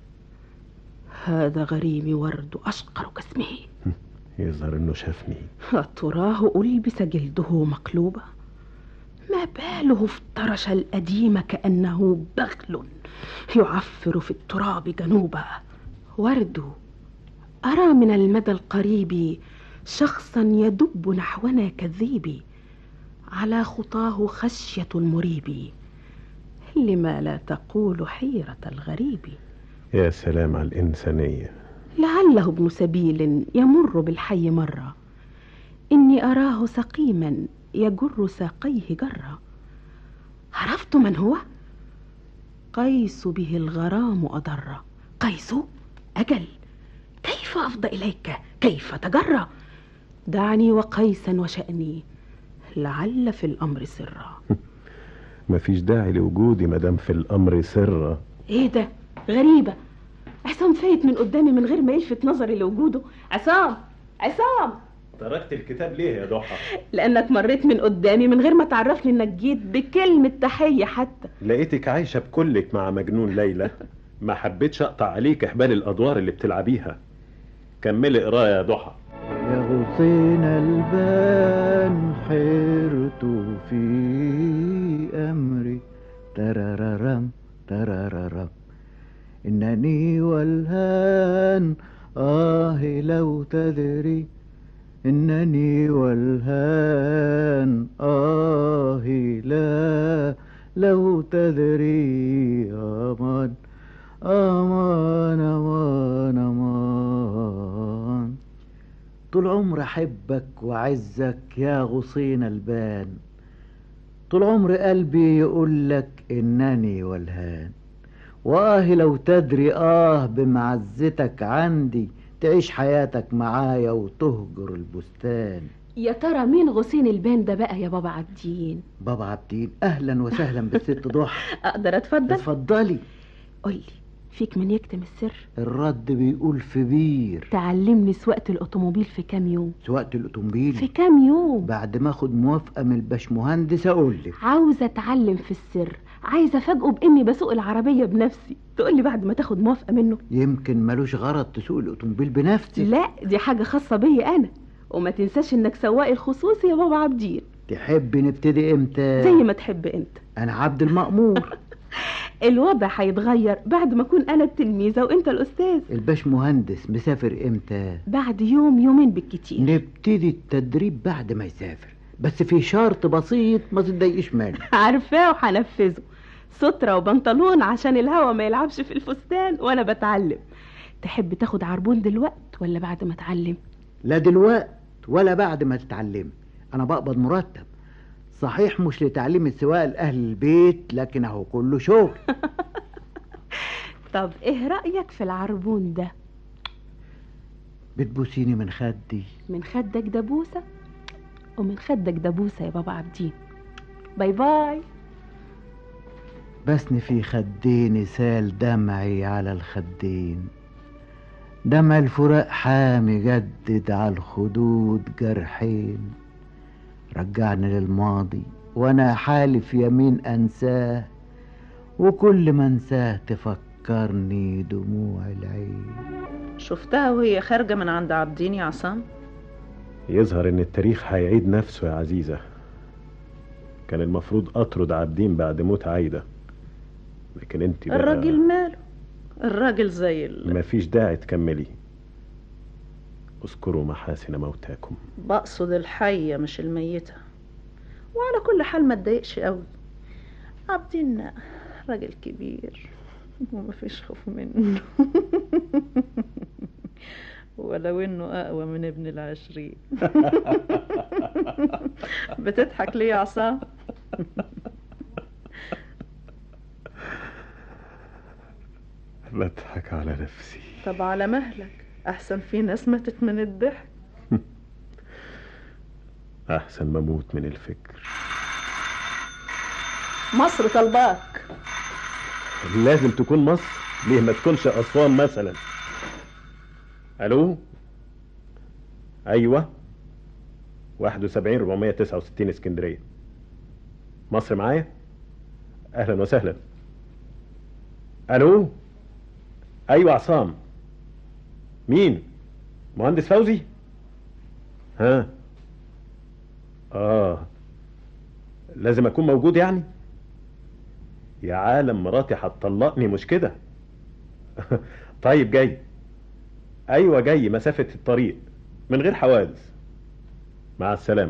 هذا غريمي ورد أشقر كاسمه يظهر انه شافني تراه ألبس جلده مقلوبة ما باله افترش الأديم كأنه بغل يعفر في التراب جنوبا ورد أرى من المدى القريب شخصا يدب نحونا كالذيب على خطاه خشية المريب لما لا تقول حيرة الغريب يا سلام على الإنسانية لعله ابن سبيل يمر بالحي مرة إني أراه سقيما يجر ساقيه جرة عرفت من هو؟ قيس به الغرام أضر قيس أجل كيف أفضى إليك كيف تجرى دعني وقيسا وشأني لعل في الأمر سرا مفيش داعي لوجودي مدام في الأمر سرة إيه ده غريبة عصام فايت من قدامي من غير ما يلفت نظري لوجوده عصام عصام تركت الكتاب ليه يا ضحى لأنك مريت من قدامي من غير ما تعرفني إنك جيت بكلمة تحية حتى لقيتك عايشة بكلك مع مجنون ليلى ما حبيتش أقطع عليك إحبال الأدوار اللي بتلعبيها كملي قراية يا ضحى يا غصين البان حيرت في أمري تراررم تراررم إنني والهان آه لو تدري إنني والهان آه لا لو تدري أمان أمان أمان أمان طول عمري أحبك وأعزك يا غصين البان طول عمري قلبي يقولك إنني والهان وآه لو تدري آه بمعزتك عندي تعيش حياتك معايا وتهجر البستان يا ترى مين غسين البان ده بقى يا بابا عبدين بابا عبدين أهلا وسهلا بالست ضحى أقدر أتفضل اتفضلي قولي فيك من يكتم السر الرد بيقول في بير تعلمني سواقة الأوتوموبيل في كام يوم سواقة في الأوتومبيل كام يوم بعد ما اخد موافقة من الباشمهندس أقول لك عاوزة أتعلم في السر عايزة أفاجئه بإني بسوق العربية بنفسي تقولي بعد ما تاخد موافقة منه يمكن ملوش غرض تسوق الأوتومبيل بنفسك لا دي حاجة خاصة بيا أنا وما تنساش إنك سواقي الخصوصي يا بابا عبدين تحبي نبتدي امتى زي ما تحب أنت أنا عبد المأمور الوضع هيتغير بعد ما أكون أنا التلميذة وأنت الأستاذ الباشمهندس مسافر امتى بعد يوم يومين بالكتير نبتدي التدريب بعد ما يسافر بس في شرط بسيط ما تتضايقش منه عارفاه وهنفذه سترة وبنطلون عشان الهوا ما يلعبش في الفستان وانا بتعلم تحب تاخد عربون دلوقت ولا بعد ما اتعلم لا دلوقت ولا بعد ما تتعلم انا بقبض مرتب صحيح مش لتعليم السواقة لأهل البيت لكن اهو كله شغل طب ايه رأيك في العربون ده بتبوسيني من خدي من خدك دبوسة ومن خدك دبوسة يا بابا عبدين باي باي بسني في خدين سال دمعي على الخدين دمع الفراق حامي جدد على الخدود جرحين رجعني للماضي وانا حالف يمين انساه وكل ما انساه تفكرني دموع العين شفتها وهي خارجة من عند عابدين يا عصام يظهر ان التاريخ هيعيد نفسه يا عزيزة كان المفروض اطرد عابدين بعد موت عايدة لكن انت بقى الراجل ماله الراجل زي ال... مفيش داعي تكملي اذكروا محاسن موتاكم بقصد الحية مش الميتة وعلى كل حال ما تضايقش قوي عابدين راجل كبير ومفيش خوف منه ولو انه اقوى من ابن العشرين بتضحك ليه يا عصام بضحك على نفسي طب على مهلك احسن في ناس ماتت من الضحك احسن ما اموت من الفكر مصر طلباك لازم تكون مصر ليه ما تكونش اسوان مثلا الو ايوه 71 469 اسكندريه مصر معايا اهلا وسهلا الو ايوه عصام مين مهندس فوزي ها اه لازم اكون موجود يعني يا عالم مراتي هتطلقني مش كده طيب جاي ايوه جاي مسافة الطريق من غير حوادث مع السلامة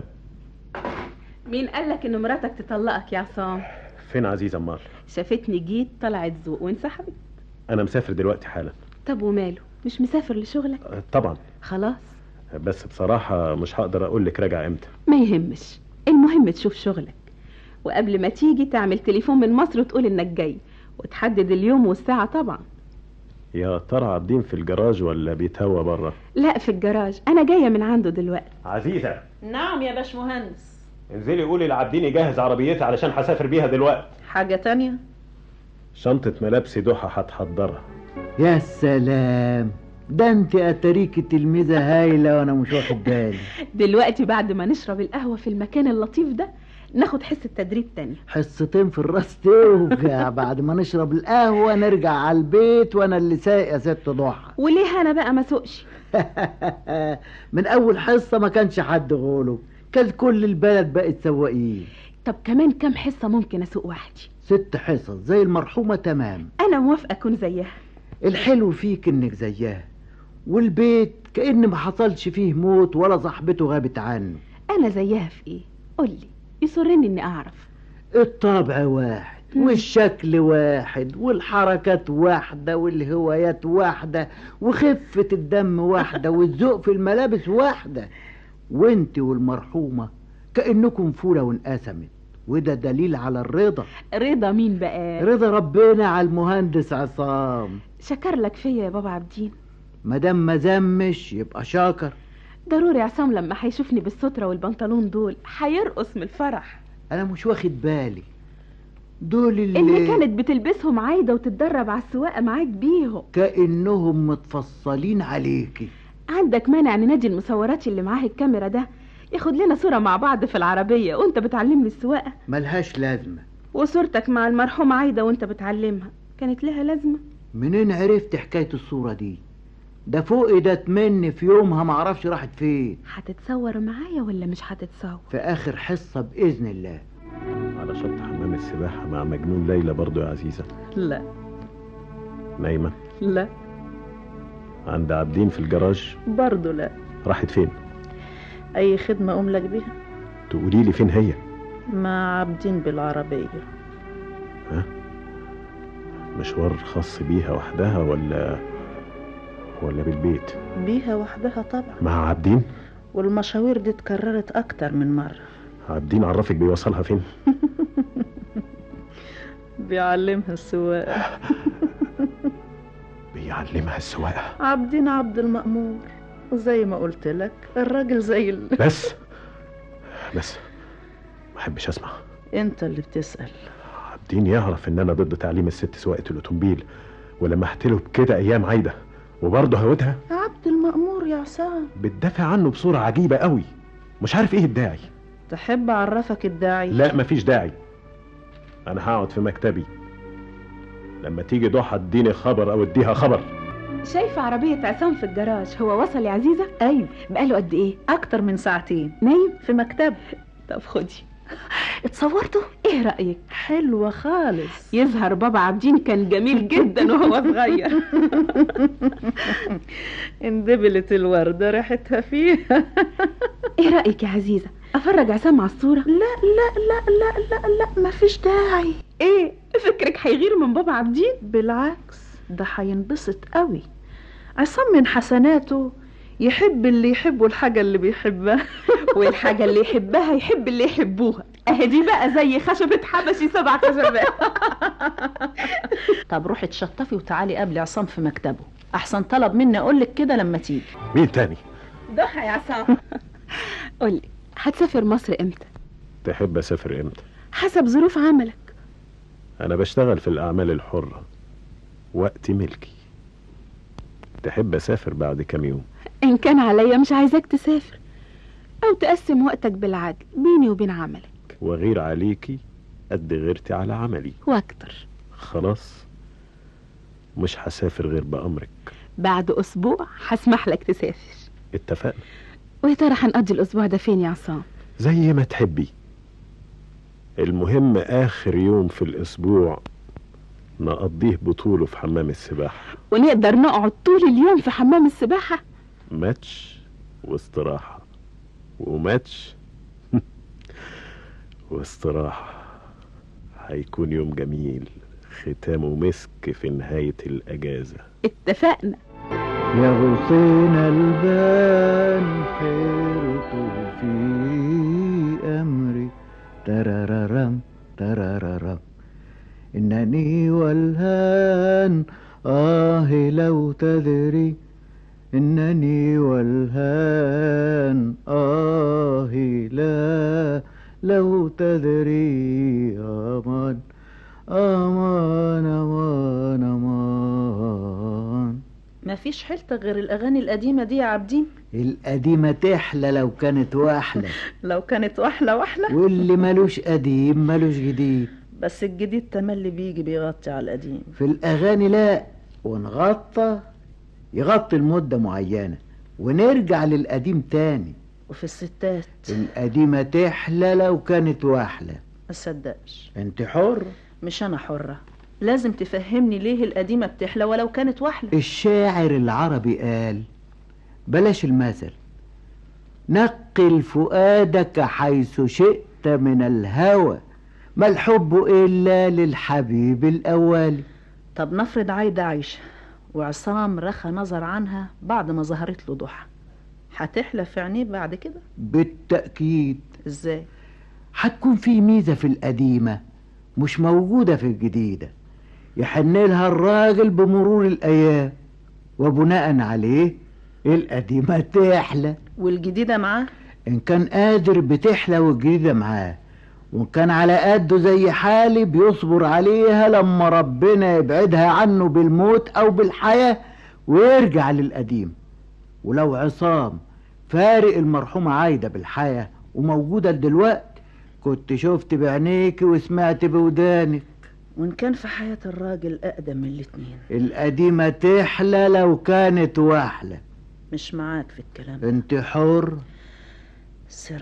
مين قالك ان مراتك تطلقك يا عصام فين عزيز امال شافتني جيت طلعت ذوق وانسحبت انا مسافر دلوقتي حالا طب وماله مش مسافر لشغلك آه، طبعا خلاص بس بصراحة مش هقدر اقول لك راجع امتى ما يهمش المهم تشوف شغلك وقبل ما تيجي تعمل تليفون من مصر وتقول انك جاي وتحدد اليوم والساعة طبعا يا ترى عابدين في الجراج ولا بيتهوى بره لا في الجراج انا جاية من عنده دلوقتي عزيزة نعم يا باشمهندس انزلي قولي لعابدين يجهز عربيتي علشان هسافر بيها دلوقتي حاجة تانية شنطة ملابسي دوحة هتحضرها يا سلام ده انت اتريكي تلميذة هايلة وانا مش واخد بالي دلوقتي بعد ما نشرب القهوة في المكان اللطيف ده ناخد حصة تدريب تانية حصتين في الراس توجع بعد ما نشرب القهوة نرجع على البيت وانا اللي سايق يا ست ضحى وليه انا بقى ما سوقش من اول حصة ما كانش حد غوله كان كل البلد بقت سواقين طب كمان كام حصة ممكن اسوق وحدي ست حصص زي المرحومة تمام انا موافقة اكون زيها الحلو فيك انك زيها والبيت كأن ما حصلش فيه موت ولا صاحبته غابت عنه انا زيها في ايه قولي يسرني اني اعرف الطبع واحد مم. والشكل واحد والحركات واحدة والهوايات واحدة وخفة الدم واحدة والذوق في الملابس واحدة وانت والمرحومة كأنكم فولة وانقسمت وده دليل على الرضا رضا مين بقى رضا ربنا على المهندس عصام شكر لك فيا يا بابا عابدين مادام ما زمش يبقى شاكر ضروري عصام لما هيشوفني بالسترة والبنطلون دول هيرقص من الفرح انا مش واخد بالي دول اللي, اللي كانت بتلبسهم عايدة وتتدرب على السواقة معاك بيهم كأنهم متفصلين عليكي عندك مانع ننادي المصورات اللي معاه الكاميرا ده ياخد لنا صورة مع بعض في العربية وانت بتعلمني السواقة ملهاش لازمة وصورتك مع المرحومة عايدة وانت بتعلمها كانت لها لازمة منين عرفت حكاية الصورة دي ده فوق ده مني في يومها معرفش راحت فين هتتصور معايا ولا مش هتتصور في آخر حصة بإذن الله على شط حمام السباحة مع مجنون ليلى برضو يا عزيزة لا نايمة لا عند عابدين في الجراج برضو لا راحت فين أي خدمة أقوم لك بيها تقولي لي فين هي مع عابدين بالعربية مشوار خاص بيها وحدها ولا ولا بالبيت بيها وحدها طبعا مع عابدين والمشاوير دي اتكررت أكتر من مرة عابدين عرفك بيوصلها فين بيعلمها السواقة بيعلمها السواقة عابدين عبد المأمور وزي ما قلت لك الراجل زي ال... بس بس ما احبش اسمع انت اللي بتسأل عابدين يعرف ان انا ضد تعليم الست سواقة الاوتومبيل ولمحت له بكده ايام عايدة وبرضه هوتها عبد المأمور يا عصام بتدافع عنه بصورة عجيبة قوي مش عارف ايه الداعي تحب أعرفك الداعي لا مفيش داعي انا هقعد في مكتبي لما تيجي ضحى اديني خبر او اديها خبر شايفة عربية عصام في الجراج هو وصل يا عزيزة أيوة بقاله قد ايه أكتر من ساعتين نايم في مكتب طب خدي اتصورته ايه رأيك حلوة خالص يظهر بابا عابدين كان جميل جدا وهو صغير اندبلت الوردة ريحتها فيها ايه رأيك يا عزيزة افرج عصام على الصورة لا لا لا لا لا لا مفيش داعي ايه فكرك هيغير من بابا عابدين بالعكس ده هينبسط قوي عصام من حسناته يحب اللي يحبوا الحاجة اللي بيحبها والحاجة اللي يحبها يحب اللي يحبوها اهي دي بقى زي خشبة حبشي سبع خشبات طب روحي اتشطفي وتعالي قبلي عصام في مكتبه احسن طلب مني اقولك كده لما تيجي مين تاني ضحى يا عصام قولي هتسافر مصر امتى تحب اسافر امتى حسب ظروف عملك انا بشتغل في الاعمال الحرة وقتي ملكي تحب اسافر بعد كام يوم ان كان عليا مش عايزاك تسافر او تقسم وقتك بالعدل بيني وبين عملك واغير عليكي قد غيرتي على عملي واكتر خلاص مش هسافر غير بأمرك بعد اسبوع هسمح لك تسافر اتفقنا ويا ترى هنقضي الاسبوع ده فين يا عصام زي ما تحبي المهم آخر يوم في الأسبوع نقضيه بطوله في حمام السباحة ونقدر نقعد طول اليوم في حمام السباحة ماتش واستراحة وماتش واستراحة هيكون يوم جميل ختامه مسك في نهاية الأجازة اتفقنا يا غصين البان حيرت في أمري تراررم تراررم إنني والهان آه لو تدري إنني والهان آه لا لو تدري أمان أمان أمان أمان مفيش حيلتك غير الأغاني القديمة دي يا عابدين القديمة تحلى لو كانت واحلة لو كانت واحلة واحلة واللي ملوش قديم ملوش جديد بس الجديد تملي بيجي بيغطي على القديم في الأغاني لا ونغطى يغطي المدة معينة ونرجع للقديم تاني وفي الستات القديمة تحلى لو كانت واحلة ما تصدقش انت حر مش أنا حرة لازم تفهمني ليه القديمة بتحلى ولو كانت واحلة الشاعر العربي قال بلاش المثل نقل فؤادك حيث شئت من الهوى ما الحب إلا للحبيب الأولي طب نفرض عايدة عايشة وعصام رخى نظر عنها بعد ما ظهرت له ضحى هتحلى في عينيه بعد كده بالتأكيد ازاي هتكون في ميزة في القديمة مش موجودة في الجديدة يحن لها الراجل بمرور الأيام وبناء عليه القديمة تحلى والجديدة معاه إن كان قادر بتحلى والجديدة معاه وإن كان على قده زي حالي بيصبر عليها لما ربنا يبعدها عنه بالموت أو بالحياة ويرجع للقديم ولو عصام فارق المرحومة عايدة بالحياة وموجودة دلوقتي كنت شفت بعينيك وسمعت بودانك وإن كان في حياة الراجل أقدم من الاتنين القديمة تحلى لو كانت واحلة مش معاك في الكلام انت حر سر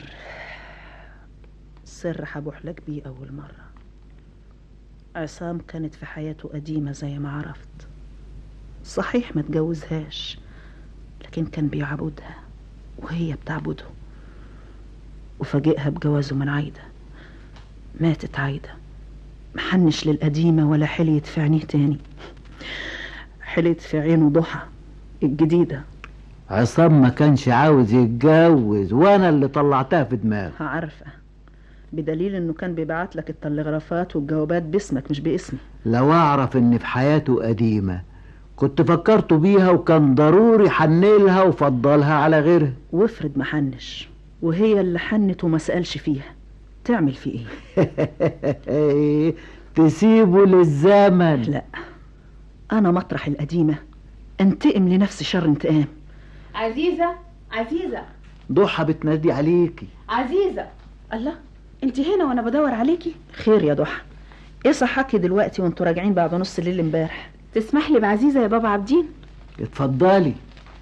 سر هبوح لك بيه أول مرة عصام كانت في حياته قديمة زي ما عرفت صحيح ما تجوزهاش لكن كان بيعبدها وهي بتعبده وفاجئها بجوازه من عايدة ماتت عايدة محنش للقديمة ولا حليت في عينيه تاني حليت في عينه ضحى الجديدة عصام ما كانش عاوز يتجوز وانا اللي طلعتها في دماغي عارفة بدليل انه كان بيبعت لك التلغرافات والجوابات باسمك مش باسمي لو اعرف ان في حياته قديمة كنت فكرت بيها وكان ضروري حنلها وفضلها على غيرها وافرض محنش وهي اللي حنت وما سألش فيها تعمل في ايه تسيبه للزمن لا انا مطرح القديمة انتقم لنفسي شر انتقام عزيزة عزيزة ضحى بتنادي عليكي عزيزة الله انت هنا وانا بدور عليكي خير يا ضحى ايه صحاكي دلوقتي وانتوا راجعين بعد نص الليل امبارح تسمح لي بعزيزة يا بابا عابدين اتفضلي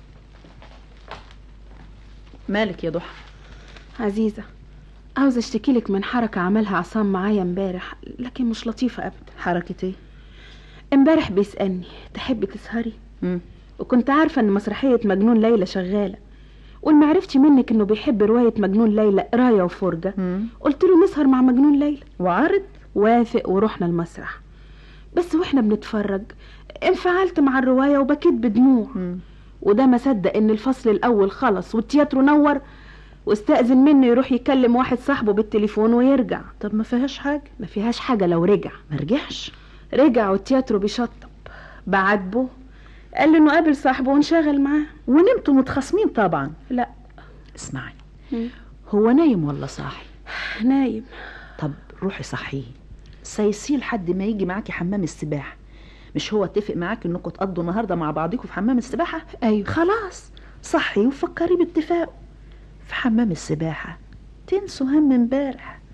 مالك يا ضحى عزيزة عاوزة اشتكي لك من حركة عملها عصام معايا امبارح لكن مش لطيفة ابدا حركة ايه امبارح بيسألني تحبي تسهري مم. وكنت عارفة ان مسرحية مجنون ليلى شغالة والمعرفتي منك انه بيحب رواية مجنون ليلى قراية وفرجة مم. قلت له نسهر مع مجنون ليلى وعارض وافق ورحنا المسرح بس واحنا بنتفرج انفعلت مع الرواية وبكيت بدموع مم. وده ما صدق ان الفصل الاول خلص والتياترو نور واستأذن منه يروح يكلم واحد صاحبه بالتليفون ويرجع طب ما فيهاش حاجة ما فيهاش حاجة لو رجع ما رجعش رجع والتياترو بيشطب بعاتبه قال له انه قابل صاحبه وانشغل معاه ونمتوا متخاصمين طبعا لا اسمعي مم. هو نايم ولا صاحي نايم طب روحي صحيه سيسيل لحد ما يجي معاكي حمام السباحة مش هو اتفق معاك انكم تقضوا النهارده مع بعضكم في حمام السباحة ايوه خلاص صحي وفكري باتفاق في حمام السباحة تنسوا هم امبارح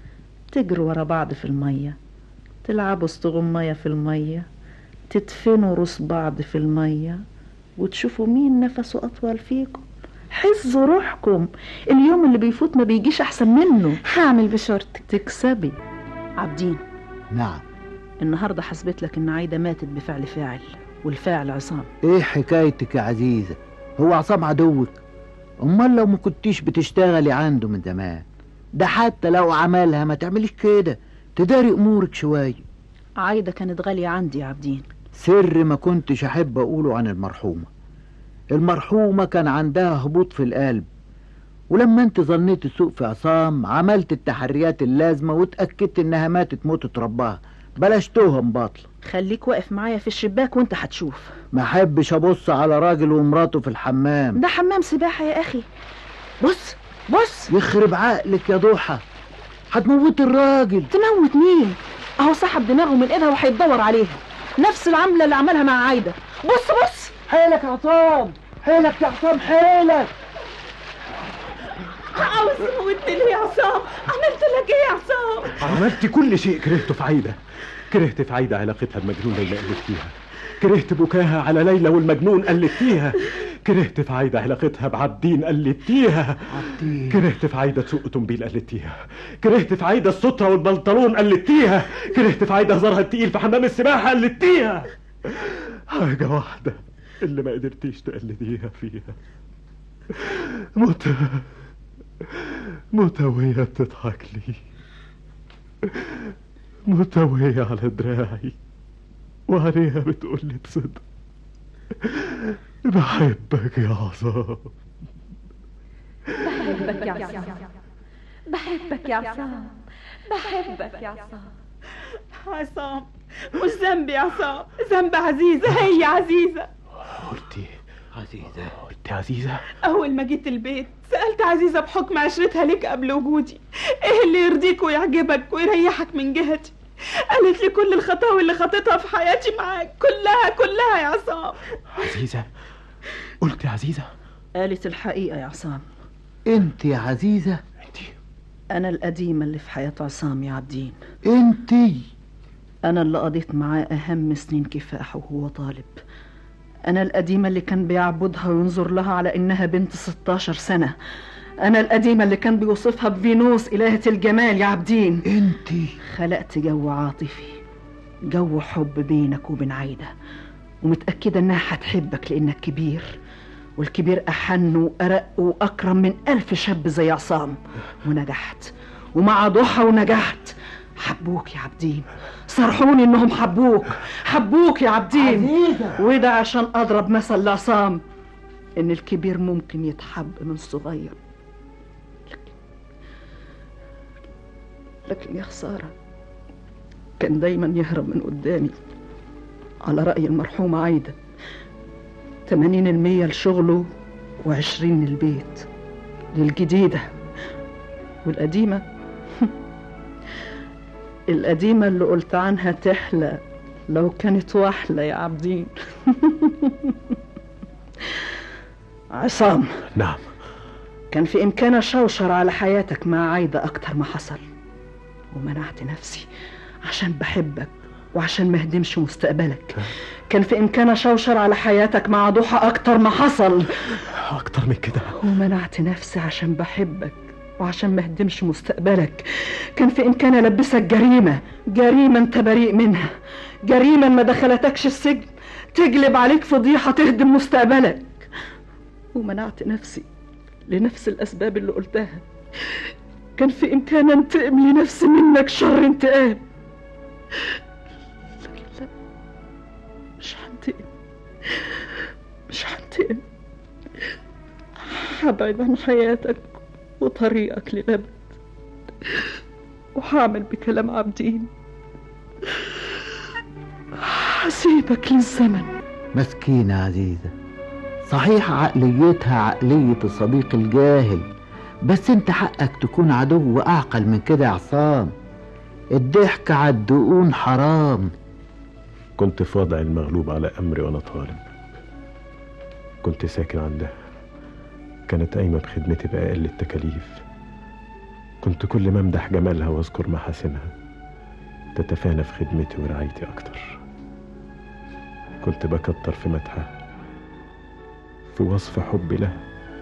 تجروا ورا بعض في المية تلعبوا استغماية في المية تدفنوا روس بعض في المية وتشوفوا مين نفسه أطول فيكم حزوا روحكم اليوم اللي بيفوت ما بيجيش أحسن منه هعمل بشورتك تكسبي عابدين نعم النهاردة حسبت لك إن عايدة ماتت بفعل فاعل والفاعل عصام ايه حكايتك يا عزيزة هو عصام عدوك امال لو ما كنتيش بتشتغلي عنده من زمان ده حتى لو عملها ما تعمليش كده تداري امورك شوية عايدة كانت غالية عندي يا عابدين سر ما كنتش احب اقوله عن المرحومة المرحومة كان عندها هبوط في القلب ولما انت ظنيت السوء في عصام عملت التحريات اللازمة واتأكدت انها ماتت موتة ربها بلاش تهم باطلة خليك واقف معايا في الشباك وانت هتشوف ما احبش ابص على راجل ومراته في الحمام ده حمام سباحة يا أخي بص بص يخرب عقلك يا ضحى هتموت الراجل تموت مين اهو سحب دماغه من ايدها وهيتدور عليها نفس العملة اللي عملها مع عايدة بص بص حيلك يا عصام حيلك يا عصام حيلك عاوز تموتني ليه يا عصام عملت لك ايه يا عصام عملت كل شيء كرهته في عايدة كرهت في عايدة علاقتها بمجنون ليلى قلتيها كرهت بكاها على ليلى والمجنون قلتيها كرهت في عايدة علاقتها بعبدين قلتيها عبدين. كرهت في عايدة تسوق تومبيل قلتيها كرهت في عايدة السترة والبنطلون قلتيها كرهت في عايدة هزارها التقيل في حمام السباحة قلتيها حاجة واحدة اللي ما قدرتيش تقلديها فيها موت موتة وهي بتضحك لي موتة وهي على دراعي وعليها بتقول لي بصدق بحبك يا عصام بحبك يا عصام بحبك يا عصام بحبك يا عصام عصام مش ذنبي يا عصام ذنب عزيزة هي عزيزة قلتي عزيزة قلتي عزيزة أول ما جيت البيت سألت عزيزة بحكم عشرتها ليك قبل وجودي إيه اللي يرضيك ويعجبك ويريحك من جهتي قالت لي كل الخطاوي اللي خطيتها في حياتي معاك كلها كلها يا عصام عزيزة قلتي عزيزة قالت الحقيقة يا عصام انت يا عزيزة انتي أنا القديمة اللي في حياة عصام يا عابدين انت أنا اللي قضيت معاه أهم سنين كفاحه وهو طالب أنا القديمة اللي كان بيعبدها وينظر لها على إنها بنت 16 سنة أنا القديمة اللي كان بيوصفها بفينوس إلهة الجمال يا عابدين انت خلقت جو عاطفي جو حب بينك وبين عايدة ومتأكدة إنها هتحبك لأنك كبير والكبير أحن وأرق وأكرم من ألف شاب زي عصام ونجحت ومع ضحى ونجحت حبوك يا عابدين صرحوني إنهم حبوك حبوك يا عابدين عزيزة وده عشان أضرب مثل لعصام إن الكبير ممكن يتحب من الصغير لكن يا خسارة كان دايما يهرب من قدامي على رأي المرحومة عايدة تمانين المية لشغله وعشرين للبيت للجديدة والقديمة القديمة اللي قلت عنها تحلى لو كانت واحلى يا عابدين عصام نعم كان في إمكاني أشوشر على حياتك مع عايدة أكتر ما حصل ومنعت نفسي عشان بحبك وعشان ما اهدمش مستقبلك كان في إمكاني أشوشر على حياتك مع ضحى أكتر ما حصل اكتر من كده ومنعت نفسي عشان بحبك وعشان ما اهدمش مستقبلك كان في إمكاني ألبسك جريمة جريمة أنت بريء منها جريمة ما دخلتكش السجن تجلب عليك فضيحة تهدم مستقبلك ومنعت نفسي لنفس الأسباب اللي قلتها كان في إمكاني أنتقم لنفسي منك شر انتقام لكن لا مش هنتقم مش هنتقم هبعد عن حياتك وطريقك للأبد وهعمل بكلام عابدين هسيبك للزمن مسكينة عزيزة صحيح عقليتها عقلية الصديق الجاهل بس انت حقك تكون عدو أعقل من كده يا عصام الضحك على الدقون حرام كنت في وضع المغلوب على أمري وأنا طالب كنت ساكن عندها كانت قايمة بخدمتي بأقل التكاليف كنت كل ما امدح جمالها واذكر محاسنها تتفانى في خدمتي ورعايتي اكتر كنت بكتر في مدحها في وصف حبي لها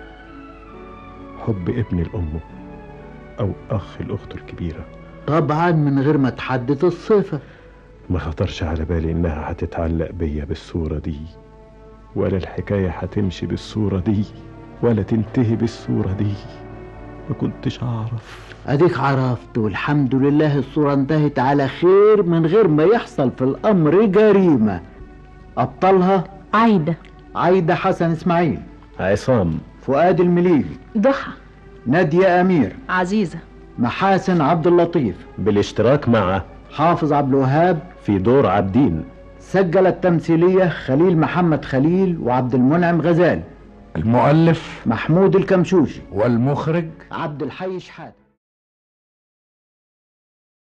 حب ابن لامه او اخ لاخته الكبيره طبعا من غير ما تحدد الصفة ما خطرش على بالي انها هتتعلق بيا بالصورة دي ولا الحكاية هتمشي بالصورة دي ولا تنتهي بالصورة دي ما كنتش اعرف اديك عرفت والحمد لله الصورة انتهت على خير من غير ما يحصل في الامر جريمة ابطالها عايدة عايدة حسن اسماعيل عصام فؤاد المليجي ضحى نادية امير عزيزة محاسن عبد اللطيف بالاشتراك مع حافظ عبد الوهاب في دور عابدين سجل التمثيلية خليل محمد خليل وعبد المنعم غزال المؤلف محمود الكمشوشي والمخرج عبد الحي شحاته